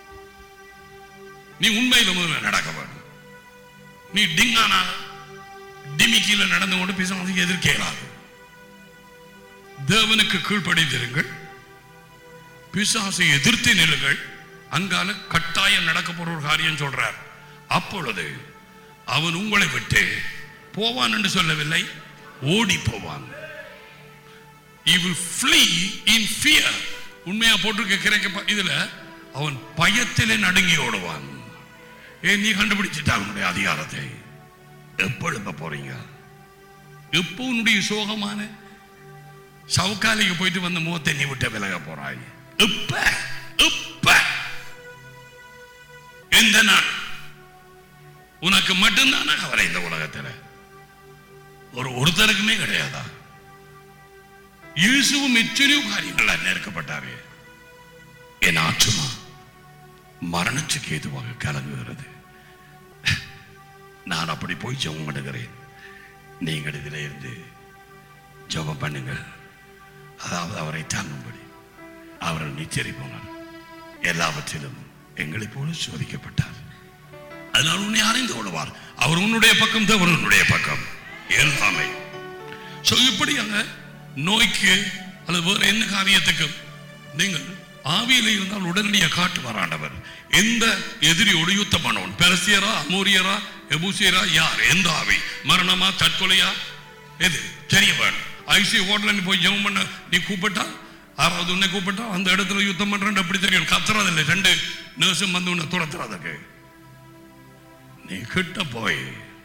நீ உண்மையில முதல்ல நடக்க வேண்டும் நீ டிங்கானா டிமிக்கில நடந்து கொண்டு பிசாசுக்கு எதிர்க்கேலாது தேவனுக்கு கீழ்ப்படிந்திருங்கள் பிசாசை எதிர்த்து நில்லுங்கள் அங்கால கட்டாயம் நடக்க போற ஒரு காரியம் சொல்றார் அப்பொழுது அவன் உங்களை விட்டு போவான் என்று சொல்லவில்லை ஓடி போவான் he will flee in fear உண்மையா போட்டிருக்க கிரேக்க இதுல அவன் பயத்திலே நடுங்கி ஓடுவான் ஏன் நீ கண்டுபிடிச்சிட்ட அவனுடைய அதிகாரத்தை எப்ப எழுப்ப போறீங்க எப்போ உன்னுடைய சோகமான சவுக்காலிக்கு போயிட்டு வந்த முகத்தை நீ விட்டு விலக போறாய் இப்ப இப்ப எந்த நாள் உனக்கு மட்டும்தானே கவலை இந்த உலகத்துல ஒரு ஒருத்தருக்குமே கிடையாதா இயேசுவும் எத்தனையோ காரியங்கள் நெருக்கப்பட்டாரு என் ஆற்றுமா மரணத்துக்கு ஏதுவாக கலங்குகிறது நான் அப்படி போய் ஜெபம் பண்ணுகிறேன் நீங்கள் இதில் இருந்து ஜெபம் பண்ணுங்கள் அதாவது அவரை தாங்கும்படி அவர்கள் நிச்சரி போனார் எல்லாவற்றிலும் எங்களைப் போல சோதிக்கப்பட்டார் அதனால் உன்னை அறிந்து கொள்வார் அவர் உன்னுடைய பக்கம் தேவன் உன்னுடைய பக்கம் எல்லாமே சோ இப்படி அங்க நோய்க்கு அல்லது வேறு என்ன காரியத்துக்கும் நீங்கள் ஆவியில இருந்தால் உடனடியாக காட்டுவார் ஆண்டவர் எந்த எதிரியோடு யுத்தம் பண்ணவன் பெரசியரா அமோரியரா எபூசியரா யார் எந்த ஆவி மரணமா தற்கொலையா எது தெரிய வேணும் ஐசி ஹோட்டல நீ போய் ஜெபம் பண்ண நீ கூப்பிட்டா யாராவது உன்னை கூப்பிட்டா அந்த இடத்துல யுத்தம் பண்றேன் அப்படி தெரியும் கத்துறதில்லை ரெண்டு நர்ஸும் வந்து உன்னை துரத்துறதுக்கு நீ கிட்ட போய்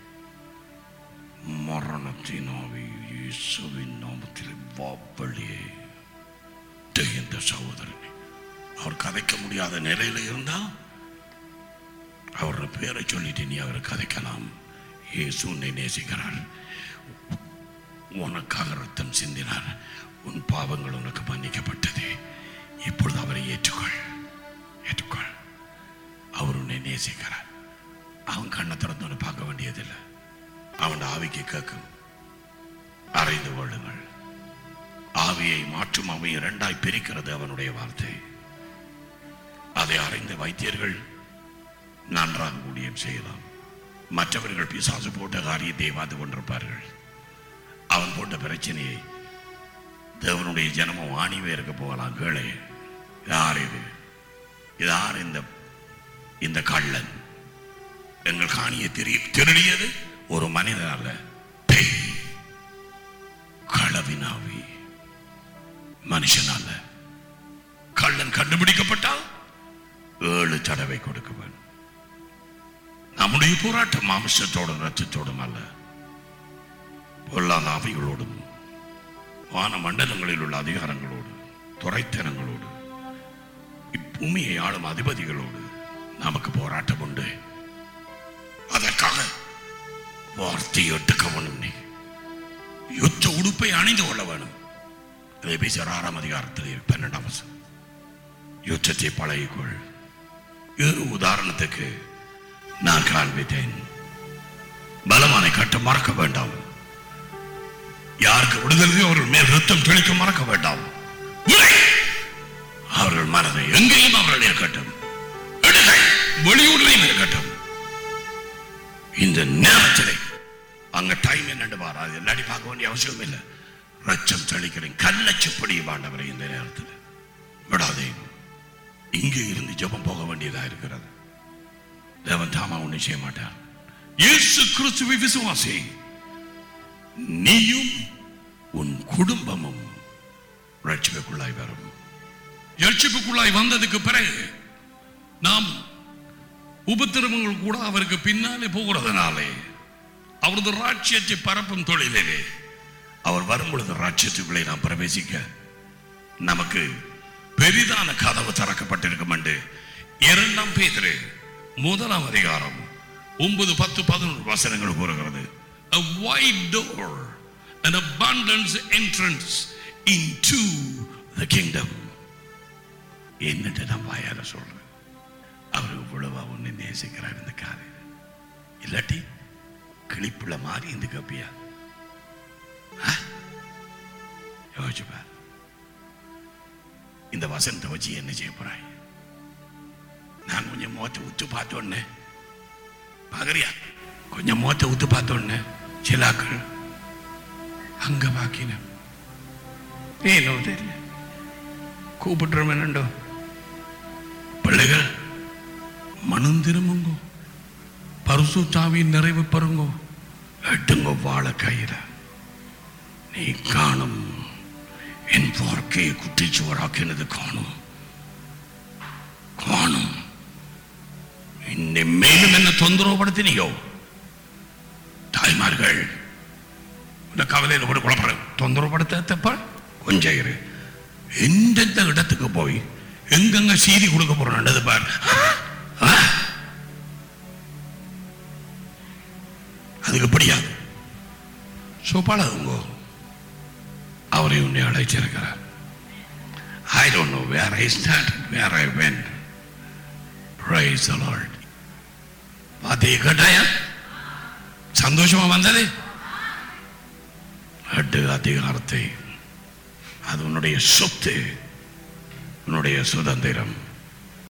மரணத்தின் ஆவி இயேசுவின் நாமத்தில் வாப்பளியே இந்த சகோதரனை அவர் கதைக்க முடியாத நிலையில இருந்தா அவரோட பேரை சொல்லிட்டு நீ அவரை கதைக்கலாம் இயேசு உன்னை நேசிக்கிறார் உனக்காக ரத்தம் சிந்தினார் உன் பாவங்கள் உனக்கு மன்னிக்கப்பட்டது இப்பொழுது அவரை ஏற்றுக்கொள் ஏற்றுக்கொள் அவர் உன்னை நேசிக்கிறார் அவன் கண்ணை திறந்து உன்னை பார்க்க வேண்டியதில்லை அவன் ஆவிக்கு கேட்கும் அறிந்து கொள்ளுங்கள் ஆவியை மாற்றும் அவை இரண்டாய் பிரிக்கிறது அவனுடைய வார்த்தை அதை அறிந்த வைத்தியர்கள் நன்றாக ஊழியம் செய்யலாம் மற்றவர்கள் பிசாசு போட்ட காரியத்தை பார்த்து கொண்டிருப்பார்கள் அவன் போட்ட பிரச்சனையை தேவனுடைய ஜனமும் ஆணிவே இருக்க போகலாம் கேளு யார் இது யார் இந்த இந்த கள்ளன் எங்கள் காணியை திரு திருடியது ஒரு மனிதன் அல்ல பேய் களவினாவி மனுஷன் அல்ல கள்ளன் கண்டுபிடிக்கப்பட்டால் ஏழு தடவை கொடுக்குவன் நம்முடைய போராட்டம் மாமிசத்தோடும் ரத்தத்தோடும் அல்ல பொல்லாத ஆவிகளோடும் வான மண்டலங்களில் உள்ள அதிகாரங்களோடு துறைத்தனங்களோடு இப்பூமியை ஆளும் அதிபதிகளோடு நமக்கு போராட்டம் உண்டு அதற்காக வார்த்தை எடுக்க வேணும் நீ யுத்த உடுப்பை அணிந்து கொள்ள வேணும் அதை பேசுகிற ஆறாம் அதிகாரத்தில் பன்னெண்டாம் வசனம் யுத்தத்தை பழகிக்கொள் ஒரு உதாரணத்துக்கு நான் காண்பித்தேன் பலமானை கட்ட மறக்க வேண்டாம் யாருக்கு விடுதலையோ அவர்கள் மேல் ரத்தம் தெளிக்க மறக்க வேண்டாம் விடை! அவர்கள் மனதை எங்கேயும் அவர்கள் இருக்கட்டும் எடுகை வெளியூர்லையும் இருக்கட்டும் இந்த நேரத்திலே அங்க டைம் என்னண்டு பாரு அது எல்லாடி பார்க்க வேண்டிய அவசியம் இல்லை ரச்சம் தெளிக்கிறேன் கல்லச்சப்படி வாண்டவரை இந்த நேரத்தில் விடாதே இங்கே இருந்து ஜெபம் போக வேண்டியதா இருக்கிறது தேவன் தாமா ஒண்ணு செய்ய மாட்டார் இயேசு கிறிஸ்துவை விசுவாசி நீயும் உன் குடும்பமும் ரட்சிப்புக்குள்ளாய் வரும் ரட்சிப்புக்குள்ளாய் வந்ததுக்கு பிறகு நாம் உபத்திரவங்கள் கூட அவருக்கு பின்னாலே போகிறதுனாலே அவரது ராட்சியத்தை பரப்பும் தொழிலிலே அவர் வரும் பொழுது ராட்சியத்துக்குள்ளே நாம் பிரவேசிக்க நமக்கு பெரிதான கதவு திறக்கப்பட்டிருக்கும் என்று இரண்டாம் பேதிரு முதலாம் அதிகாரம் ஒன்பது பத்து பதினொன்று வசனங்கள் கூறுகிறது a wide door an abundance entrance into the kingdom என்னட்டு நான் வாயால சொல்றேன் அவர் இவ்வளவா உன்னை நேசிக்கிறார் இந்த காலையில் இல்லாட்டி கிளிப்புள்ள மாறி இந்த கப்பியா யோசிச்சு பார் இந்த வசனத்தை வச்சு என்ன செய்ய போறாய் நான் கொஞ்சம் மோத்த உத்து பார்த்தோன்னே பாக்குறியா கொஞ்சம் மோத்த உத்து பார்த்தோன்னே சிலாக்கள் அங்க பாக்கின ஏனோ தெரியல கூப்பிடுறோம் என்னண்டோ பிள்ளைகள் மனம் திரும்புங்கோ பரிசுத்தாவின் நிறைவு பெறுங்கோ எட்டுங்கோ வாழ கையில நீ காணும் என் வாழ்க்கையை குட்டிச்சுவராக்கினது காணும் காணும் இன்னை மேலும் என்ன தொந்தரவுபடுத்தினியோ தாய்மார்கள் இந்த கவலையில் கூட குழப்பற தொந்தரவுபடுத்த தப்ப கொஞ்சம் இரு எந்தெந்த இடத்துக்கு போய் எங்கெங்க சீதி கொடுக்க போறோம்ன்றது பார் ஆ? அதுக்கு பிடியாது ஸோ பழகுங்கோ அவரை உன்னை அழைச்சிருக்கிறார் I don't know where I start where I went praise the Lord பாத்தே கேட்டாயா சந்தோஷமா வந்தது எட்டு அதிகாரத்தை அது உன்னுடைய சொத்து உன்னுடைய சுதந்திரம்